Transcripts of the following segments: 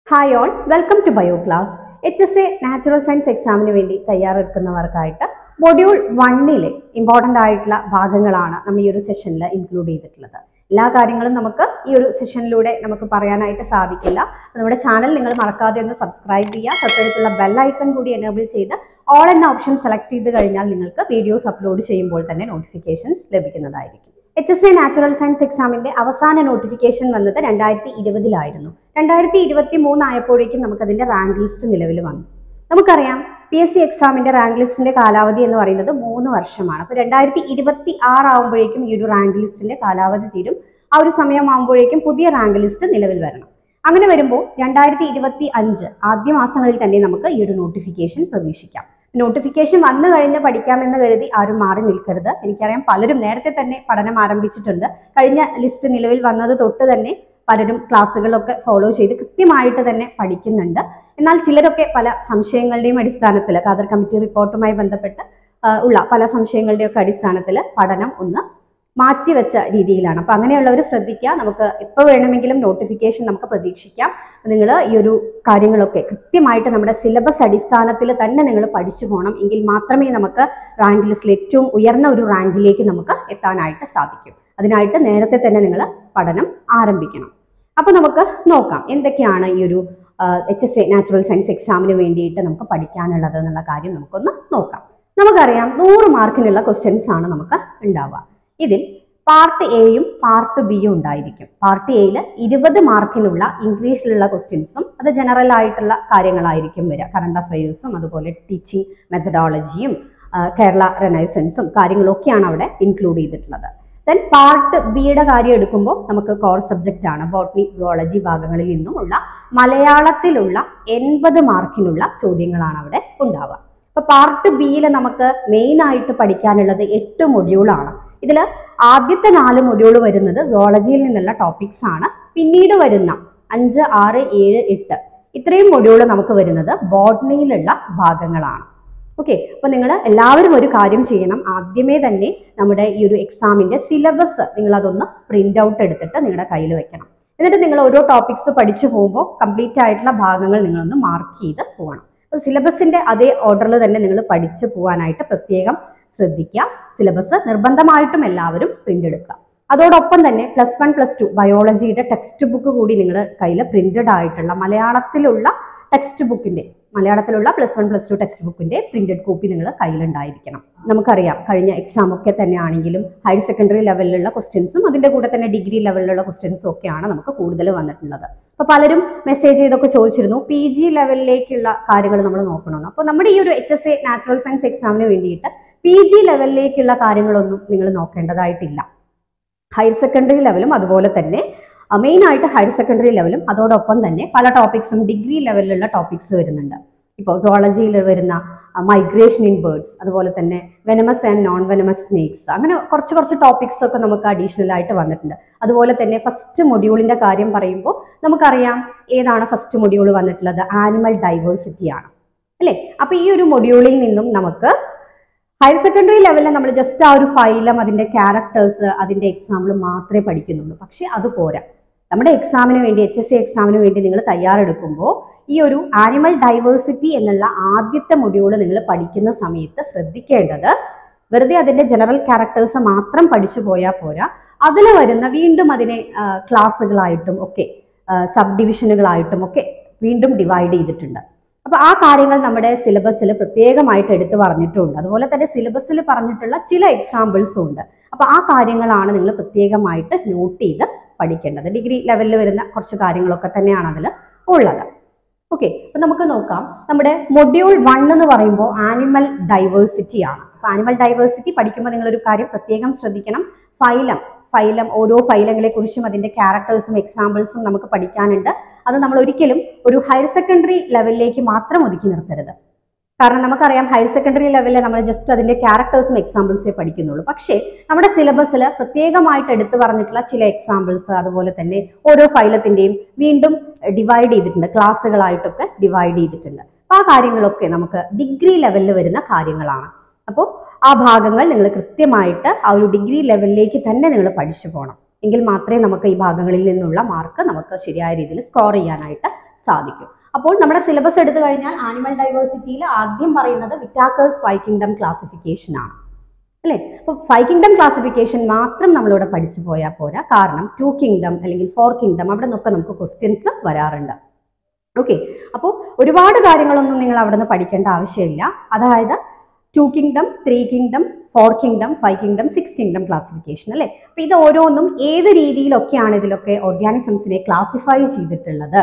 hi all welcome to bio class H S A natural science എക്സാമിന് വേണ്ടി തയ്യാറെടുക്കുന്നവർക്കായിട്ട് module വണ്ണിലെ important ആയിട്ടുള്ള ഭാഗങ്ങളാണ് നമ്മൾ ഈ ഒരു സെഷനിൽ ഇൻക്ലൂഡ് ചെയ്തിട്ടുള്ളത് എല്ലാ കാര്യങ്ങളും നമുക്ക് ഈ ഒരു സെഷനിലൂടെ നമുക്ക് പറയാനായിട്ട് സാധിക്കില്ല അപ്പോൾ നമ്മുടെ ചാനൽ നിങ്ങൾ മറക്കാതെ ഒന്ന് സബ്സ്ക്രൈബ് ചെയ്യുക തൊട്ടടുത്തുള്ള ബെൽ ഐക്കൺ കൂടി എനേബിൾ ചെയ്ത് ഓൾ എന്ന ഓപ്ഷൻ സെലക്ട് ചെയ്ത് കഴിഞ്ഞാൽ നിങ്ങൾക്ക് വീഡിയോസ് അപ്ലോഡ് ചെയ്യുമ്പോൾ തന്നെ നോട്ടിഫിക്കേഷൻസ് ലഭിക്കുന്നതായിരിക്കും H S A natural science എക്സാമിന്റെ അവസാന നോട്ടിഫിക്കേഷൻ വന്നത് രണ്ടായിരത്തി ഇരുപതിലായിരുന്നു രണ്ടായിരത്തി ഇരുപത്തി മൂന്നായപ്പോഴേക്കും നമുക്കതിന്റെ റാങ്ക് ലിസ്റ്റ് നിലവിൽ വന്നു നമുക്കറിയാം പി എസ് സി എക്സാമിന്റെ റാങ്ക് ലിസ്റ്റിന്റെ കാലാവധി എന്ന് പറയുന്നത് മൂന്ന് വർഷമാണ് അപ്പോൾ രണ്ടായിരത്തി ഇരുപത്തി ആറാകുമ്പോഴേക്കും ഈ ഒരു റാങ്ക് ലിസ്റ്റിന്റെ കാലാവധി തീരും ആ ഒരു സമയമാകുമ്പോഴേക്കും പുതിയ റാങ്ക് ലിസ്റ്റ് നിലവിൽ വരണം അങ്ങനെ വരുമ്പോൾ രണ്ടായിരത്തി ഇരുപത്തി അഞ്ച് ആദ്യ മാസങ്ങളിൽ തന്നെ നമുക്ക് ഈ ഒരു നോട്ടിഫിക്കേഷൻ പ്രതീക്ഷിക്കാം നോട്ടിഫിക്കേഷൻ വന്നു കഴിഞ്ഞ് പഠിക്കാമെന്ന് കരുതി ആരും മാറി നിൽക്കരുത് എനിക്കറിയാം പലരും നേരത്തെ തന്നെ പഠനം ആരംഭിച്ചിട്ടുണ്ട് കഴിഞ്ഞ ലിസ്റ്റ് നിലവിൽ വന്നത് തൊട്ട് തന്നെ പലരും ക്ലാസ്സുകളൊക്കെ ഫോളോ ചെയ്ത് കൃത്യമായിട്ട് തന്നെ പഠിക്കുന്നുണ്ട് എന്നാൽ ചിലരൊക്കെ പല സംശയങ്ങളുടെയും അടിസ്ഥാനത്തിൽ ഖാദർ കമ്മിറ്റി റിപ്പോർട്ടുമായി ബന്ധപ്പെട്ട് ആ, ഉള്ള പല സംശയങ്ങളുടെയൊക്കെ അടിസ്ഥാനത്തിൽ പഠനം ഒന്ന് മാറ്റിവെച്ച രീതിയിലാണ് അപ്പൊ അങ്ങനെയുള്ളവർ ശ്രദ്ധിക്കുക നമുക്ക് എപ്പോൾ വേണമെങ്കിലും നോട്ടിഫിക്കേഷൻ നമുക്ക് പ്രതീക്ഷിക്കാം നിങ്ങൾ ഈ ഒരു കാര്യങ്ങളൊക്കെ കൃത്യമായിട്ട് നമ്മുടെ സിലബസ് അടിസ്ഥാനത്തിൽ തന്നെ നിങ്ങൾ പഠിച്ചു പോകണം എങ്കിൽ മാത്രമേ നമുക്ക് റാങ്ക് ലിസ്റ്റിൽ ഏറ്റവും ഉയർന്ന ഒരു റാങ്കിലേക്ക് നമുക്ക് എത്താനായിട്ട് സാധിക്കൂ അതിനായിട്ട് നേരത്തെ തന്നെ നിങ്ങൾ പഠനം ആരംഭിക്കണം അപ്പൊ നമുക്ക് നോക്കാം എന്തൊക്കെയാണ് ഈ ഒരു H S A natural science എക്സാമിന് വേണ്ടിയിട്ട് നമുക്ക് പഠിക്കാനുള്ളത് എന്നുള്ള കാര്യം നമുക്കൊന്ന് നോക്കാം നമുക്കറിയാം നൂറ് മാർക്കിനുള്ള ക്വസ്റ്റ്യൻസ് ആണ് നമുക്ക് ഉണ്ടാവുക ഇതിൽ പാർട്ട് എയും പാർട്ട് ബിയും ഉണ്ടായിരിക്കും പാർട്ട് എയിൽ ഇരുപത് മാർക്കിനുള്ള ഇംഗ്ലീഷിലുള്ള ക്വസ്റ്റ്യൻസും അത് ജനറൽ ആയിട്ടുള്ള കാര്യങ്ങളായിരിക്കും വരിക കറണ്ട് അഫയേഴ്സും അതുപോലെ ടീച്ചിങ് മെത്തഡോളജിയും കേരള റെനൈസൻസും കാര്യങ്ങളൊക്കെയാണ് അവിടെ ഇൻക്ലൂഡ് ചെയ്തിട്ടുള്ളത് ദെൻ പാർട്ട് ബിയുടെ കാര്യം എടുക്കുമ്പോൾ നമുക്ക് കോർ സബ്ജക്റ്റ് ആണ് ബോട്ടണി സുവോളജി ഭാഗങ്ങളിൽ നിന്നുമുള്ള മലയാളത്തിലുള്ള എൺപത് മാർക്കിനുള്ള ചോദ്യങ്ങളാണ് അവിടെ ഉണ്ടാവുക അപ്പൊ പാർട്ട് ബിയിൽ നമുക്ക് മെയിൻ ആയിട്ട് പഠിക്കാനുള്ളത് എട്ട് മൊഡ്യൂളാണ് ഇതിൽ ആദ്യത്തെ നാല് മൊഡ്യൂൾ വരുന്നത് സോളജിയിൽ നിന്നുള്ള ടോപ്പിക്സ് ആണ് പിന്നീട് വരുന്ന അഞ്ച് ആറ് ഏഴ് എട്ട് ഇത്രയും മൊഡ്യൂൾ നമുക്ക് വരുന്നത് ബോട്ടണിയിലുള്ള ഭാഗങ്ങളാണ് ഓക്കെ അപ്പൊ നിങ്ങൾ എല്ലാവരും ഒരു കാര്യം ചെയ്യണം ആദ്യമേ തന്നെ നമ്മുടെ ഈ ഒരു എക്സാമിന്റെ സിലബസ് നിങ്ങൾ അതൊന്ന് പ്രിന്റ് ഔട്ട് എടുത്തിട്ട് നിങ്ങളുടെ കയ്യിൽ വെക്കണം എന്നിട്ട് നിങ്ങൾ ഓരോ ടോപ്പിക്സ് പഠിച്ചു പോകുമ്പോൾ കംപ്ലീറ്റ് ആയിട്ടുള്ള ഭാഗങ്ങൾ നിങ്ങളൊന്ന് മാർക്ക് ചെയ്ത് പോകണം അപ്പോൾ സിലബസിന്റെ അതേ ഓർഡറിൽ തന്നെ നിങ്ങൾ പഠിച്ചു പോകാനായിട്ട് പ്രത്യേകം ശ്രദ്ധിക്കുക സിലബസ് നിർബന്ധമായിട്ടും എല്ലാവരും പ്രിന്റ് എടുക്കുക അതോടൊപ്പം തന്നെ പ്ലസ് വൺ പ്ലസ് ടു ബയോളജിയുടെ ടെക്സ്റ്റ് ബുക്ക് കൂടി നിങ്ങളുടെ കയ്യിൽ പ്രിന്റഡ് ആയിട്ടുള്ള മലയാളത്തിലുള്ള ടെക്സ്റ്റ് ബുക്കിന്റെ മലയാളത്തിലുള്ള plus one plus two text ബുക്കിന്റെ പ്രിന്റഡ് കോപ്പി നിങ്ങൾ കയ്യിലുണ്ടായിരിക്കണം നമുക്കറിയാം കഴിഞ്ഞ എക്സാം ഒക്കെ തന്നെ ആണെങ്കിലും ഹയർ സെക്കൻഡറി ലെവലിലുള്ള ക്വസ്റ്റ്യൻസും അതിന്റെ കൂടെ തന്നെ ഡിഗ്രി ലെവലിലുള്ള ക്വസ്റ്റ്യൻസും ഒക്കെയാണ് നമുക്ക് കൂടുതൽ വന്നിട്ടുള്ളത് അപ്പൊ പലരും മെസ്സേജ് ചെയ്തൊക്കെ ചോദിച്ചിരുന്നു പി ജി ലെവലിലേക്കുള്ള കാര്യങ്ങൾ നമ്മൾ നോക്കണമെന്ന് അപ്പോൾ നമ്മുടെ ഈ ഒരു H S A natural science എക്സാമിന് വേണ്ടിയിട്ട് പി ജി ലെവലിലേക്കുള്ള കാര്യങ്ങളൊന്നും നിങ്ങൾ നോക്കേണ്ടതായിട്ടില്ല ഹയർ സെക്കൻഡറി ലെവലും അതുപോലെ തന്നെ മെയിൻ ആയിട്ട് ഹയർ സെക്കൻഡറി ലെവലും അതോടൊപ്പം തന്നെ പല ടോപ്പിക്സും ഡിഗ്രി ലെവലിലുള്ള ടോപ്പിക്സ് വരുന്നുണ്ട് ഇപ്പോൾ സോളജിയിൽ വരുന്ന മൈഗ്രേഷൻ ഇൻ ബേർഡ്സ് അതുപോലെ തന്നെ venomous and non venomous snakes അങ്ങനെ കുറച്ച് കുറച്ച് ടോപ്പിക്സ് ഒക്കെ നമുക്ക് അഡീഷണൽ ആയിട്ട് വന്നിട്ടുണ്ട് അതുപോലെ തന്നെ ഫസ്റ്റ് മൊഡ്യൂളിന്റെ കാര്യം പറയുമ്പോൾ നമുക്കറിയാം ഏതാണ് ഫസ്റ്റ് മൊഡ്യൂൾ വന്നിട്ടുള്ളത് ആനിമൽ ഡൈവേഴ്സിറ്റി ആണ് അല്ലേ അപ്പൊ ഈ ഒരു മൊഡ്യൂളിൽ നിന്നും നമുക്ക് ഹയർ സെക്കൻഡറി ലെവലിൽ നമ്മൾ ജസ്റ്റ് ആ ഒരു ഫൈലം അതിന്റെ ക്യാരക്ടേഴ്സ് അതിന്റെ എക്സാമ്പിൾ മാത്രമേ പഠിക്കുന്നുള്ളൂ പക്ഷെ അത് പോരാ നമ്മുടെ എക്സാമിന് വേണ്ടി എച്ച് എസ് സി എക്സാമിന് വേണ്ടി നിങ്ങൾ തയ്യാറെടുക്കുമ്പോൾ ഈ ഒരു ആനിമൽ ഡൈവേഴ്സിറ്റി എന്നുള്ള ആദ്യത്തെ മൊഡ്യൂൾ നിങ്ങൾ പഠിക്കുന്ന സമയത്ത് ശ്രദ്ധിക്കേണ്ടത് വെറുതെ അതിന്റെ ജനറൽ ക്യാരക്ടേഴ്സ് മാത്രം പഠിച്ചു പോയാൽ പോരാ അതിൽ വരുന്ന വീണ്ടും അതിനെ ആ, ക്ലാസ്സുകളായിട്ടും ഒക്കെ സബ് ഡിവിഷനുകളായിട്ടും ഒക്കെ വീണ്ടും ഡിവൈഡ് ചെയ്തിട്ടുണ്ട് അപ്പൊ ആ കാര്യങ്ങൾ നമ്മുടെ സിലബസിൽ പ്രത്യേകമായിട്ട് എടുത്തു പറഞ്ഞിട്ടുണ്ട് അതുപോലെ തന്നെ സിലബസിൽ പറഞ്ഞിട്ടുള്ള ചില എക്സാമ്പിൾസും ഉണ്ട് അപ്പൊ ആ കാര്യങ്ങളാണ് നിങ്ങൾ പ്രത്യേകമായിട്ട് നോട്ട് ചെയ്ത് പഠിക്കേണ്ടത് ഡിഗ്രി ലെവലിൽ വരുന്ന കുറച്ച് കാര്യങ്ങളൊക്കെ തന്നെയാണ് അതിൽ ഉള്ളത് ഓക്കെ അപ്പൊ നമുക്ക് നോക്കാം നമ്മുടെ മൊഡ്യൂൾ വൺ എന്ന് പറയുമ്പോൾ ആനിമൽ ഡൈവേഴ്സിറ്റി ആണ് അപ്പൊ ആനിമൽ ഡൈവേഴ്സിറ്റി പഠിക്കുമ്പോൾ നിങ്ങൾ ഒരു കാര്യം പ്രത്യേകം ശ്രദ്ധിക്കണം ഫൈലം ഫൈലം ഓരോ ഫൈലങ്ങളെ കുറിച്ചും അതിന്റെ ക്യാരക്ടേഴ്സും എക്സാമ്പിൾസും നമുക്ക് പഠിക്കാനുണ്ട് അത് നമ്മൾ ഒരിക്കലും ഒരു ഹയർ സെക്കൻഡറി ലെവലിലേക്ക് മാത്രം ഒതുക്കി നിർത്തരുത് കാരണം നമുക്കറിയാം ഹയർ സെക്കൻഡറി ലെവലിൽ നമ്മൾ ജസ്റ്റ് അതിന്റെ ക്യാരക്ടേഴ്സും എക്സാമ്പിൾസേ പഠിക്കുന്നുള്ളൂ പക്ഷേ നമ്മുടെ സിലബസിൽ പ്രത്യേകമായിട്ട് എടുത്തു പറഞ്ഞിട്ടുള്ള ചില എക്സാമ്പിൾസ് അതുപോലെ തന്നെ ഓരോ ഫൈലത്തിന്റെയും വീണ്ടും ഡിവൈഡ് ചെയ്തിട്ടുണ്ട് ക്ലാസ്സുകളായിട്ടൊക്കെ ഡിവൈഡ് ചെയ്തിട്ടുണ്ട് അപ്പൊ ആ കാര്യങ്ങളൊക്കെ നമുക്ക് ഡിഗ്രി ലെവലിൽ വരുന്ന കാര്യങ്ങളാണ് അപ്പോൾ ആ ഭാഗങ്ങൾ നിങ്ങൾ കൃത്യമായിട്ട് ആ ഒരു ഡിഗ്രി ലെവലിലേക്ക് തന്നെ നിങ്ങൾ പഠിച്ചു പോകണം എങ്കിൽ മാത്രമേ നമുക്ക് ഈ ഭാഗങ്ങളിൽ നിന്നുള്ള മാർക്ക് നമുക്ക് ശരിയായ രീതിയിൽ സ്കോർ ചെയ്യാനായിട്ട് സാധിക്കും അപ്പോൾ നമ്മുടെ സിലബസ് എടുത്തു കഴിഞ്ഞാൽ ആനിമൽ ഡൈവേഴ്സിറ്റിയിൽ ആദ്യം പറയുന്നത് വിറ്റാക്കേഴ്സ് ഫൈവ് കിങ്ഡം ക്ലാസിഫിക്കേഷൻ ആണ് അല്ലേ അപ്പോൾ ഫൈവ് കിങ്ഡം ക്ലാസിഫിക്കേഷൻ മാത്രം നമ്മളിവിടെ പഠിച്ചു പോയാൽ പോരാ കാരണം ടു കിങ്ഡം അല്ലെങ്കിൽ ഫോർ കിങ്ഡം അവിടെ നിന്നൊക്കെ നമുക്ക് ക്വസ്റ്റ്യൻസ് വരാറുണ്ട് ഓക്കെ അപ്പോൾ ഒരുപാട് കാര്യങ്ങളൊന്നും നിങ്ങൾ അവിടെ നിന്ന് പഠിക്കേണ്ട ആവശ്യമില്ല അതായത് two kingdom three kingdom four kingdom five kingdom six kingdom classification അല്ലേ അപ്പോൾ ഇത് ഓരോന്നും ഏത് രീതിയിലൊക്കെയാണ് ഇതിലൊക്കെ ഓർഗാനിസംസിനെ ക്ലാസിഫൈ ചെയ്തിട്ടുള്ളത്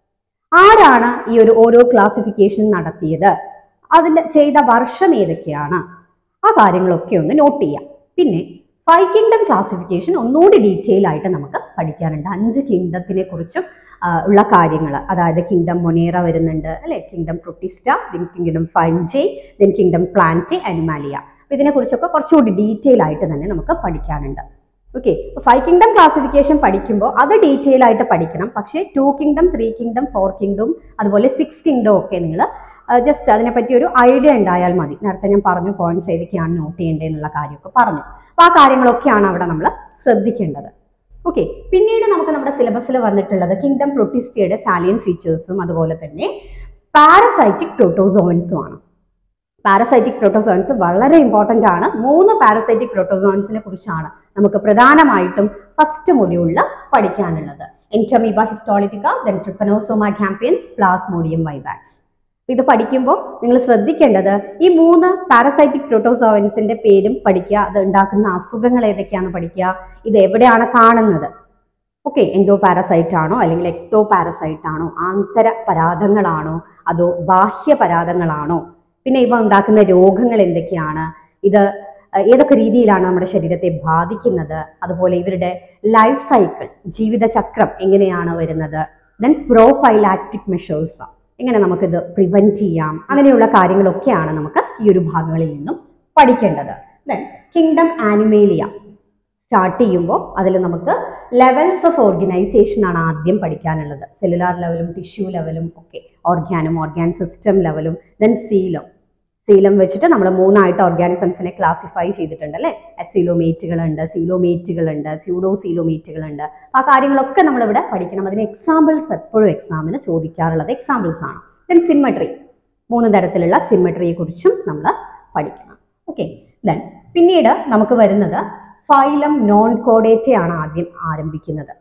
ആരാണ് ഈ ഒരു ഓരോ ക്ലാസിഫിക്കേഷൻ നടത്തിയത് അതിൻ്റെ ചെയ്ത വർഷം ഏതൊക്കെയാണ് ആ കാര്യങ്ങളൊക്കെ ഒന്ന് നോട്ട് ചെയ്യാം പിന്നെ ഫൈവ് കിങ്ഡം ക്ലാസിഫിക്കേഷൻ ഒന്നുകൂടി ഡീറ്റെയിൽ ആയിട്ട് നമുക്ക് പഠിക്കാനുണ്ട് അഞ്ച് കിങ്ഡത്തിനെ കുറിച്ചും ആ, ഉള്ള കാര്യങ്ങൾ അതായത് കിങ്ഡം മൊനേറ വരുന്നുണ്ട് അല്ലെ kingdom Protista then kingdom Fungi then kingdom plant Animalia അപ്പൊ ഇതിനെക്കുറിച്ചൊക്കെ കുറച്ചുകൂടി ഡീറ്റെയിൽ ആയിട്ട് തന്നെ നമുക്ക് പഠിക്കാനുണ്ട് ഓക്കെ ഫൈവ് കിങ്ഡം ക്ലാസിഫിക്കേഷൻ പഠിക്കുമ്പോൾ അത് ഡീറ്റെയിൽ ആയിട്ട് പഠിക്കണം പക്ഷേ two kingdom three kingdom four kingdom അതുപോലെ സിക്സ് കിങ്ഡം ഒക്കെ നിങ്ങൾ ജസ്റ്റ് അതിനെപ്പറ്റി ഒരു ഐഡിയ ഉണ്ടായാൽ മതി നേരത്തെ ഞാൻ പറഞ്ഞു പോയിന്റ്സ് ഏതൊക്കെയാണ് നോട്ട് ചെയ്യേണ്ടത് എന്നുള്ള കാര്യമൊക്കെ പറഞ്ഞു അപ്പോൾ ആ കാര്യങ്ങളൊക്കെയാണ് അവിടെ നമ്മൾ ശ്രദ്ധിക്കേണ്ടത് ഓക്കെ പിന്നീട് നമുക്ക് നമ്മുടെ സിലബസിൽ വന്നിട്ടുള്ളത് കിങ്ഡം പ്രൊട്ടിസ്റ്റയുടെ സാലിയൻ ഫീച്ചേഴ്സും അതുപോലെ തന്നെ പാരസൈറ്റിക് പ്രോട്ടോസോയിൻസും ആണ് പാരസൈറ്റിക് പ്രോട്ടോസോയിൻസ് വളരെ ഇമ്പോർട്ടൻ്റ് ആണ് മൂന്ന് പാരസൈറ്റിക് പ്രോട്ടോസോയിൻസിനെ കുറിച്ചാണ് നമുക്ക് പ്രധാനമായിട്ടും ഫസ്റ്റ് മൊഡ്യൂളിൽ പഠിക്കാനുള്ളത് entamoeba histolytica then trypanosoma gambiense plasmodium vivax ഇത് പഠിക്കുമ്പോൾ നിങ്ങൾ ശ്രദ്ധിക്കേണ്ടത് ഈ മൂന്ന് പാരസൈറ്റിക് പ്രോട്ടോസോയിൻസിന്റെ പേരും പഠിക്കുക അത് ഉണ്ടാക്കുന്ന അസുഖങ്ങൾ ഏതൊക്കെയാണെന്ന് പഠിക്കുക ഇത് എവിടെയാണ് കാണുന്നത് ഓക്കെ എൻഡോ പാരസൈറ്റ് ആണോ അല്ലെങ്കിൽ എക്ടോ പാരസൈറ്റ് ആണോ ആന്തര പരാതങ്ങളാണോ അതോ ബാഹ്യ പരാതങ്ങളാണോ പിന്നെ ഇവ ഉണ്ടാക്കുന്ന രോഗങ്ങൾ എന്തൊക്കെയാണ് ഇത് അഹ് ഏതൊക്കെ രീതിയിലാണ് നമ്മുടെ ശരീരത്തെ ബാധിക്കുന്നത് അതുപോലെ ഇവരുടെ ലൈഫ് സൈക്കിൾ ജീവിതചക്രം എങ്ങനെയാണ് വരുന്നത് ദെൻ പ്രോഫൈലാക്റ്റിക് മെഷേഴ്സ് എങ്ങനെ നമുക്കിത് പ്രിവെന്റ് ചെയ്യാം അങ്ങനെയുള്ള കാര്യങ്ങളൊക്കെയാണ് നമുക്ക് ഈ ഒരു ഭാഗങ്ങളിൽ നിന്നും പഠിക്കേണ്ടത് ദെൻ കിങ്ഡം ആനിമേലിയ സ്റ്റാർട്ട് ചെയ്യുമ്പോൾ അതിൽ നമുക്ക് ലെവൽസ് ഓഫ് ഓർഗനൈസേഷൻ ആണ് ആദ്യം പഠിക്കാനുള്ളത് സെല്ലുലാർ ലെവലും ടിഷ്യൂ ലെവലും ഒക്കെ ഓർഗാനും ഓർഗാൻ സിസ്റ്റം ലെവലും ദെൻ സീലം സീലം വെച്ചിട്ട് നമ്മൾ മൂന്നായിട്ട് ഓർഗാനിസംസിനെ ക്ലാസിഫൈ ചെയ്തിട്ടുണ്ട് അല്ലേ അസിലോമേറ്റുകളുണ്ട് സീലോമേറ്റുകളുണ്ട് സ്യൂഡോ സീലോമേറ്റുകളുണ്ട് ആ കാര്യങ്ങളൊക്കെ നമ്മളിവിടെ പഠിക്കണം അതിന് എക്സാമ്പിൾസ് എപ്പോഴും എക്സാമിന് ചോദിക്കാറുള്ളത് എക്സാമ്പിൾസ് ആണ് ദെൻ സിമ്മട്രി മൂന്ന് തരത്തിലുള്ള സിമ്മട്രിയെ കുറിച്ചും നമ്മൾ പഠിക്കണം ഓക്കെ ദെൻ പിന്നീട് നമുക്ക് വരുന്നത് ഫൈലം നോൺ കോഡേറ്റ ആണ് ആദ്യം ആരംഭിക്കുന്നത്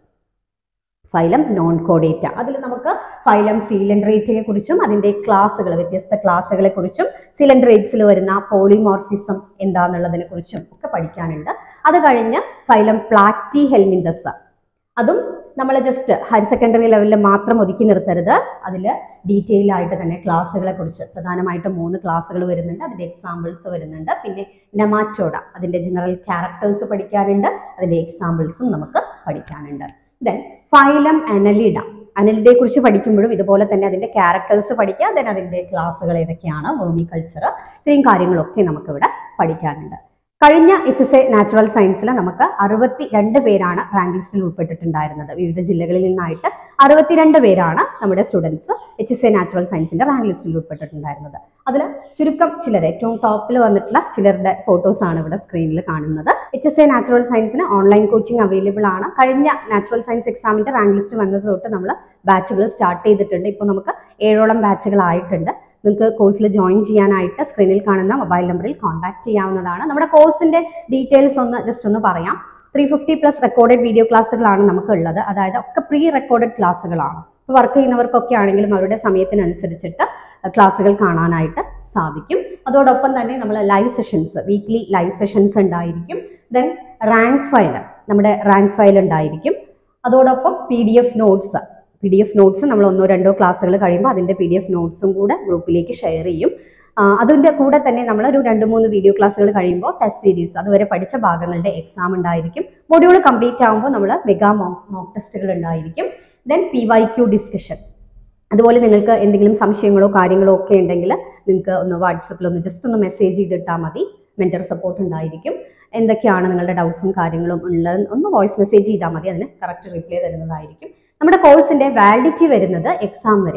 ഫൈലം നോൺ കോഡേറ്റ അതിൽ നമുക്ക് ഫൈലം സീലൻഡ്രേറ്റിനെ കുറിച്ചും അതിൻ്റെ ക്ലാസ്സുകൾ വ്യത്യസ്ത ക്ലാസ്സുകളെ കുറിച്ചും സിലൻഡ്രേറ്റ്സിൽ വരുന്ന പോളിമോർഫിസം എന്താണെന്നുള്ളതിനെ കുറിച്ചും ഒക്കെ പഠിക്കാനുണ്ട് അത് കഴിഞ്ഞ് ഫൈലം പ്ലാറ്റി ഹെൽമിന്തസ് അതും നമ്മൾ ജസ്റ്റ് ഹയർ സെക്കൻഡറി ലെവലിൽ മാത്രം ഒതുക്കി നിർത്തരുത് അതിൽ ഡീറ്റെയിൽ ആയിട്ട് തന്നെ ക്ലാസ്സുകളെ കുറിച്ച് പ്രധാനമായിട്ടും മൂന്ന് ക്ലാസ്സുകൾ വരുന്നുണ്ട് അതിൻ്റെ എക്സാമ്പിൾസ് വരുന്നുണ്ട് പിന്നെ നെമാറ്റോഡ അതിൻ്റെ ജനറൽ ക്യാരക്ടേഴ്സ് പഠിക്കാനുണ്ട് അതിൻ്റെ എക്സാമ്പിൾസും നമുക്ക് പഠിക്കാനുണ്ട് ദെൻ ഫൈലം അനലിഡ അനലിഡയെ കുറിച്ച് പഠിക്കുമ്പോഴും ഇതുപോലെ തന്നെ അതിൻ്റെ ക്യാരക്ടേഴ്സ് പഠിക്കുക ദെൻ അതിൻ്റെ ക്ലാസ്സുകൾ ഏതൊക്കെയാണ് വേർമി കൾച്ചർ ഇത്രയും കാര്യങ്ങളൊക്കെ നമുക്കിവിടെ പഠിക്കാനുണ്ട് കഴിഞ്ഞ എച്ച് എസ് എ നാച്ചുറൽ സയൻസിൽ നമുക്ക് അറുപത്തി രണ്ട് പേരാണ് റാങ്ക് ലിസ്റ്റിൽ ഉൾപ്പെട്ടിട്ടുണ്ടായിരുന്നത് വിവിധ ജില്ലകളിൽ നിന്നായിട്ട് അറുപത്തിരണ്ട് പേരാണ് നമ്മുടെ students H S A natural സയൻസിന്റെ റാങ്ക് ലിസ്റ്റിൽ ഉൾപ്പെട്ടിട്ടുണ്ടായിരുന്നത് അതിൽ ചുരുക്കം ചിലർ ഏറ്റവും ടോപ്പിൽ വന്നിട്ടുള്ള ചിലരുടെ ഫോട്ടോസ് ആണ് ഇവിടെ സ്ക്രീനിൽ കാണുന്നത് എച്ച് എസ് എ നാച്ചുറൽ സയൻസിന് ഓൺലൈൻ കോച്ചിങ് അവൈലബിൾ ആണ് കഴിഞ്ഞ നാച്ചുറൽ സയൻസ് എക്സാമിന്റെ റാങ്ക് ലിസ്റ്റ് വന്നത് തൊട്ട് നമ്മൾ ബാച്ചുകൾ സ്റ്റാർട്ട് ചെയ്തിട്ടുണ്ട് ഇപ്പോൾ നമുക്ക് ഏഴോളം ബാച്ചുകളായിട്ടുണ്ട് നിങ്ങൾക്ക് കോഴ്സിൽ ജോയിൻ ചെയ്യാനായിട്ട് സ്ക്രീനിൽ കാണുന്ന മൊബൈൽ നമ്പറിൽ കോൺടാക്ട് ചെയ്യാവുന്നതാണ് നമ്മുടെ കോഴ്സിന്റെ ഡീറ്റെയിൽസ് ഒന്ന് ജസ്റ്റ് ഒന്ന് പറയാം three fifty plus recorded video ക്ലാസ്സുകളാണ് നമുക്ക് ഉള്ളത് അതായത് ഒക്കെ പ്രീ റെക്കോർഡഡ് ക്ലാസ്സുകളാണ് ഇപ്പോൾ വർക്ക് ചെയ്യുന്നവർക്കൊക്കെ ആണെങ്കിലും അവരുടെ സമയത്തിനനുസരിച്ചിട്ട് ക്ലാസ്സുകൾ കാണാനായിട്ട് സാധിക്കും അതോടൊപ്പം തന്നെ നമ്മൾ live sessions weekly live sessions ഉണ്ടായിരിക്കും ദെൻ റാങ്ക് ഫയൽ നമ്മുടെ റാങ്ക് ഫയൽ ഉണ്ടായിരിക്കും അതോടൊപ്പം P D F notes P D F notes നമ്മൾ ഒന്നോ രണ്ടോ ക്ലാസ്സുകൾ കഴിയുമ്പോൾ അതിൻ്റെ പി ഡി എഫ് നോട്ട്സും കൂടെ ഗ്രൂപ്പിലേക്ക് ഷെയർ ചെയ്യും ആ, അതിൻ്റെ കൂടെ തന്നെ നമ്മൾ ഒരു രണ്ട് മൂന്ന് വീഡിയോ ക്ലാസ്സുകൾ കഴിയുമ്പോൾ ടെസ്റ്റ് സീരീസ് അതുവരെ പഠിച്ച ഭാഗങ്ങളുടെ എക്സാം ഉണ്ടായിരിക്കും മൊഡ്യൂൾ കംപ്ലീറ്റ് ആകുമ്പോൾ നമ്മൾ മെഗാ മോക്ക് മോക്ക് ടെസ്റ്റുകൾ ഉണ്ടായിരിക്കും then P Y Q discussion അതുപോലെ നിങ്ങൾക്ക് എന്തെങ്കിലും സംശയങ്ങളോ കാര്യങ്ങളോ ഒക്കെ ഉണ്ടെങ്കിൽ നിങ്ങൾക്ക് ഒന്ന് വാട്സപ്പിൽ ഒന്ന് ജസ്റ്റ് ഒന്ന് മെസ്സേജ് ചെയ്തിട്ടാൽ മതി മെൻറ്റർ സപ്പോർട്ട് ഉണ്ടായിരിക്കും എന്തൊക്കെയാണ് നിങ്ങളുടെ ഡൗട്ട്സും കാര്യങ്ങളും ഉള്ളത് ഒന്ന് വോയിസ് മെസ്സേജ് ചെയ്താൽ മതി അതിന് കറക്റ്റ് റിപ്ലൈ തരുന്നതായിരിക്കും നമ്മുടെ കോഴ്സിന്റെ വാലിഡിറ്റി വരുന്നത് എക്സാം വരെ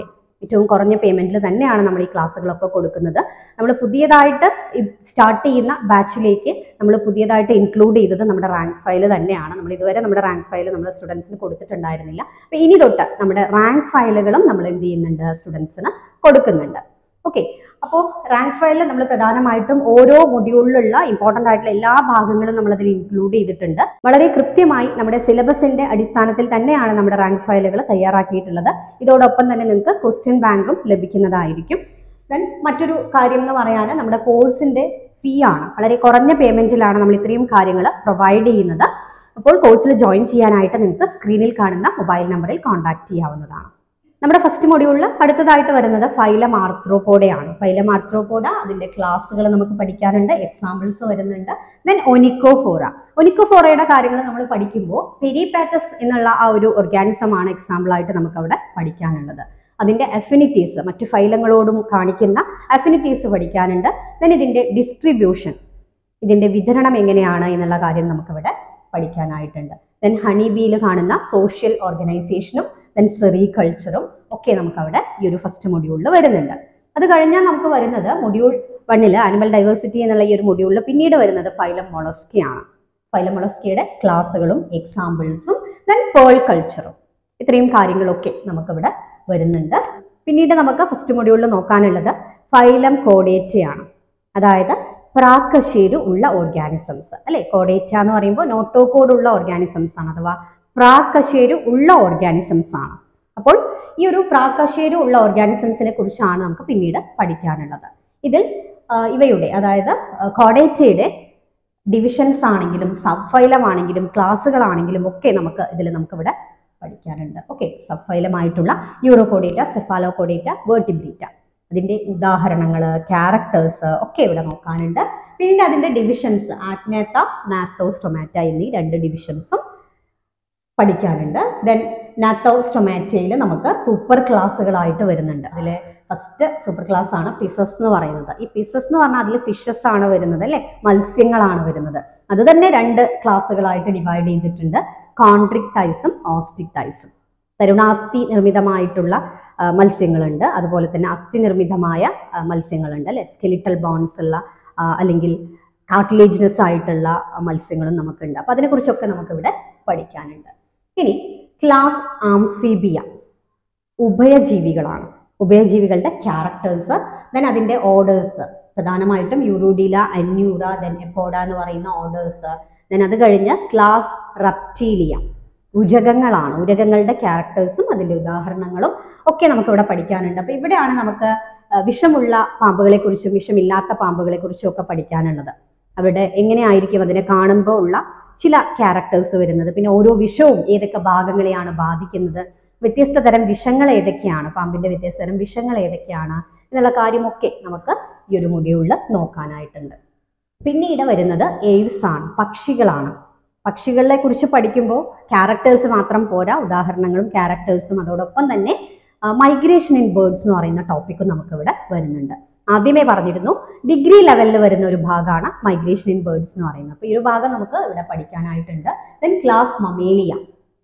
ഏറ്റവും കുറഞ്ഞ പേയ്മെന്റിൽ തന്നെയാണ് നമ്മൾ ഈ ക്ലാസ്സുകളൊക്കെ കൊടുക്കുന്നത് നമ്മൾ പുതിയതായിട്ട് സ്റ്റാർട്ട് ചെയ്യുന്ന ബാച്ചിലേക്ക് നമ്മൾ പുതിയതായിട്ട് ഇൻക്ലൂഡ് ചെയ്തത് നമ്മുടെ റാങ്ക് ഫയൽ തന്നെയാണ് നമ്മൾ ഇതുവരെ നമ്മുടെ റാങ്ക് ഫയൽ നമ്മൾ സ്റ്റുഡൻസിന് കൊടുത്തിട്ടുണ്ടായിരുന്നില്ല അപ്പോൾ ഇനി തൊട്ട് നമ്മുടെ റാങ്ക് ഫയലുകളും നമ്മൾ എന്ത് ചെയ്യുന്നുണ്ട് സ്റ്റുഡൻസിന് കൊടുക്കുന്നുണ്ട് ഓക്കെ അപ്പോൾ റാങ്ക് ഫയലിൽ നമ്മൾ പ്രധാനമായിട്ടും ഓരോ മൊഡ്യൂളിലുള്ള ഇമ്പോർട്ടൻ്റ് ആയിട്ടുള്ള എല്ലാ ഭാഗങ്ങളും നമ്മൾ അതിൽ ഇൻക്ലൂഡ് ചെയ്തിട്ടുണ്ട് വളരെ കൃത്യമായി നമ്മുടെ സിലബസിന്റെ അടിസ്ഥാനത്തിൽ തന്നെയാണ് നമ്മുടെ റാങ്ക് ഫയലുകൾ തയ്യാറാക്കിയിട്ടുള്ളത് ഇതോടൊപ്പം തന്നെ നിങ്ങൾക്ക് ക്വസ്റ്റ്യൻ ബാങ്കും ലഭിക്കുന്നതായിരിക്കും ദെൻ മറ്റൊരു കാര്യം എന്ന് പറയാൻ നമ്മുടെ കോഴ്സിന്റെ ഫീ ആണ് വളരെ കുറഞ്ഞ പേയ്മെന്റിലാണ് നമ്മൾ ഇത്രയും കാര്യങ്ങൾ പ്രൊവൈഡ് ചെയ്യുന്നത് അപ്പോൾ കോഴ്സിൽ ജോയിൻ ചെയ്യാനായിട്ട് നിങ്ങൾക്ക് സ്ക്രീനിൽ കാണുന്ന മൊബൈൽ നമ്പറിൽ കോൺടാക്ട് ചെയ്യാവുന്നതാണ് നമ്മുടെ ഫസ്റ്റ് മൊഡ്യൂളിൽ അടുത്തതായിട്ട് വരുന്നത് ഫൈലം ആർത്രോപോഡയാണ് ഫൈലം ആർത്രോപോഡ അതിന്റെ ക്ലാസ്സുകൾ നമുക്ക് പഠിക്കാനുണ്ട് എക്സാമ്പിൾസ് വരുന്നുണ്ട് ദെൻ ഒനിക്കോഫോറ ഒനിക്കോഫോറയുടെ കാര്യങ്ങൾ നമ്മൾ പഠിക്കുമ്പോൾ പെരിപാറ്റസ് എന്നുള്ള ആ ഒരു ഓർഗാനിസം ആണ് എക്സാമ്പിൾ ആയിട്ട് നമുക്ക് അവിടെ പഠിക്കാനുള്ളത് അതിന്റെ അഫിനിറ്റീസ് മറ്റു ഫൈലങ്ങളോടും കാണിക്കുന്ന അഫിനിറ്റീസ് പഠിക്കാനുണ്ട് ദെൻ ഇതിന്റെ ഡിസ്ട്രിബ്യൂഷൻ ഇതിന്റെ വിതരണം എങ്ങനെയാണ് എന്നുള്ള കാര്യം നമുക്കിവിടെ പഠിക്കാനായിട്ടുണ്ട് ദെൻ ഹണി ബീയിൽ കാണുന്ന സോഷ്യൽ ഓർഗനൈസേഷനും ദെൻ സെറി കൾച്ചറും ഒക്കെ നമുക്ക് അവിടെ ഈ ഒരു ഫസ്റ്റ് മൊഡ്യൂളിൽ വരുന്നുണ്ട് അത് കഴിഞ്ഞാൽ നമുക്ക് വരുന്നത് മൊഡ്യൂൾ വണ്ണിൽ ആനിമൽ ഡൈവേഴ്സിറ്റി എന്നുള്ള ഈ ഒരു മൊഡ്യൂളിൽ പിന്നീട് വരുന്നത് ഫൈലം മൊളസ്കിയാണ് ഫൈലം മൊളസ്കിയുടെ ക്ലാസ്സുകളും എക്സാമ്പിൾസും ദെൻ പേൾ കൾച്ചറും ഇത്രയും കാര്യങ്ങളൊക്കെ നമുക്കിവിടെ വരുന്നുണ്ട് പിന്നീട് നമുക്ക് ഫസ്റ്റ് മൊഡ്യൂളിൽ നോക്കാനുള്ളത് ഫൈലം കോഡേറ്റയാണ് അതായത് പ്രാക്കശേരു ഉള്ള ഓർഗാനിസംസ് അല്ലെ കോഡേറ്റ എന്ന് പറയുമ്പോൾ നോട്ടോകോഡ് ഉള്ള ഓർഗാനിസംസ് ആണ് അഥവാ പ്രാക്കശേരു ഉള്ള ഓർഗാനിസംസ് ആണ് അപ്പോൾ ഈ ഒരു പ്രാക്കശേരു ഉള്ള ഓർഗാനിസംസിനെ കുറിച്ചാണ് നമുക്ക് പിന്നീട് പഠിക്കാനുള്ളത് ഇതിൽ ആ, ഇവയുടെ അതായത് കോഡേറ്റയുടെ ഡിവിഷൻസ് ആണെങ്കിലും സബ് ഫൈലം ആണെങ്കിലും ക്ലാസ്സുകളാണെങ്കിലും ഒക്കെ നമുക്ക് ഇതിൽ നമുക്കിവിടെ പഠിക്കാനുണ്ട് ഓക്കെ സബ് ഫൈലമായിട്ടുള്ള യൂറോകോഡേറ്റ സെഫാലോകോഡേറ്റ വേർട്ടിബ്രീറ്റ അതിന്റെ ഉദാഹരണങ്ങൾ ക്യാരക്ടേഴ്സ് ഒക്കെ ഇവിടെ നോക്കാനുണ്ട് പിന്നീട് അതിന്റെ ഡിവിഷൻസ് ആറ്റ്നേത്ത നാത്തോസ്റ്റൊമാറ്റ എന്നീ രണ്ട് ഡിവിഷൻസും പഠിക്കാനുണ്ട് ദെൻ നാത്തോസ്റ്റൊമാറ്റയിൽ നമുക്ക് സൂപ്പർ ക്ലാസ്സുകളായിട്ട് വരുന്നുണ്ട് അതിൽ ഫസ്റ്റ് സൂപ്പർ ക്ലാസ് ആണ് പിസസ് എന്ന് പറയുന്നത് ഈ പിസസ് എന്ന് പറഞ്ഞാൽ അതിൽ ഫിഷസ് ആണ് വരുന്നത് അല്ലെ മത്സ്യങ്ങളാണ് വരുന്നത് അത് തന്നെ രണ്ട് ക്ലാസ്സുകളായിട്ട് ഡിവൈഡ് ചെയ്തിട്ടുണ്ട് കോൺട്രിക് ടൈസും ഓസ്റ്റിക് ടൈസും തരുണാസ്ഥി നിർമ്മിതമായിട്ടുള്ള ആ, മത്സ്യങ്ങളുണ്ട് അതുപോലെ തന്നെ അസ്ഥി നിർമ്മിതമായ ആ, മത്സ്യങ്ങളുണ്ട് അല്ലെ സ്കെലിറ്റൽ ബോൺസ് ഉള്ള ആ, അല്ലെങ്കിൽ കാർട്ടിലേജിനസ് ആയിട്ടുള്ള ആ, മത്സ്യങ്ങളും നമുക്കുണ്ട് അപ്പൊ അതിനെക്കുറിച്ചൊക്കെ നമുക്കിവിടെ പഠിക്കാനുണ്ട് ഇനി ക്ലാസ് ആംഫീബിയ ഉഭയജീവികളാണ് ഉഭയജീവികളുടെ ക്യാരക്ടേഴ്സ് ദെൻ അതിന്റെ ഓർഡേഴ്സ് പ്രധാനമായിട്ടും യൂറോഡില അന്യൂറ ദെൻ എപ്പോഡ എന്ന് പറയുന്ന ഓർഡേഴ്സ് ദെൻ അത് കഴിഞ്ഞ് ക്ലാസ് റപ്റ്റീലിയ ഉരകങ്ങളാണ് ഉരകങ്ങളുടെ ക്യാരക്ടേഴ്സും അതിന്റെ ഉദാഹരണങ്ങളും ഒക്കെ നമുക്കിവിടെ പഠിക്കാനുണ്ട് അപ്പൊ ഇവിടെയാണ് നമുക്ക് ആ, വിഷമുള്ള പാമ്പുകളെ കുറിച്ചും വിഷമില്ലാത്ത പാമ്പുകളെ കുറിച്ചും ഒക്കെ പഠിക്കാനുള്ളത് അവരുടെ എങ്ങനെയായിരിക്കും അതിനെ കാണുമ്പോൾ ഉള്ള ചില ക്യാരക്ടേഴ്സ് വരുന്നത് പിന്നെ ഓരോ വിഷവും ഏതൊക്കെ ഭാഗങ്ങളെയാണ് ബാധിക്കുന്നത് വ്യത്യസ്ത തരം വിഷങ്ങൾ ഏതൊക്കെയാണ് പാമ്പിന്റെ വ്യത്യസ്ത തരം വിഷങ്ങൾ ഏതൊക്കെയാണ് എന്നുള്ള കാര്യമൊക്കെ നമുക്ക് ഈ ഒരു മൊഡ്യൂളിൽ നോക്കാനായിട്ടുണ്ട് പിന്നീട് വരുന്നത് എയ്വ്സ് ആണ് പക്ഷികളാണ് പക്ഷികളെ കുറിച്ച് പഠിക്കുമ്പോൾ ക്യാരക്ടേഴ്സ് മാത്രം പോരാ ഉദാഹരണങ്ങളും ക്യാരക്ടേഴ്സും അതോടൊപ്പം തന്നെ മൈഗ്രേഷൻ ഇൻ ബേർഡ്സ് എന്ന് പറയുന്ന ടോപ്പിക്കും നമുക്കിവിടെ വരുന്നുണ്ട് ആദ്യമേ പറഞ്ഞിരുന്നു ഡിഗ്രി ലെവലിൽ വരുന്ന ഒരു ഭാഗമാണ് മൈഗ്രേഷൻ ഇൻ ബേർഡ്സ് എന്ന് പറയുന്നത് അപ്പോൾ ഈ ഒരു ഭാഗം നമുക്ക് ഇവിടെ പഠിക്കാനായിട്ടുണ്ട് then class mammalia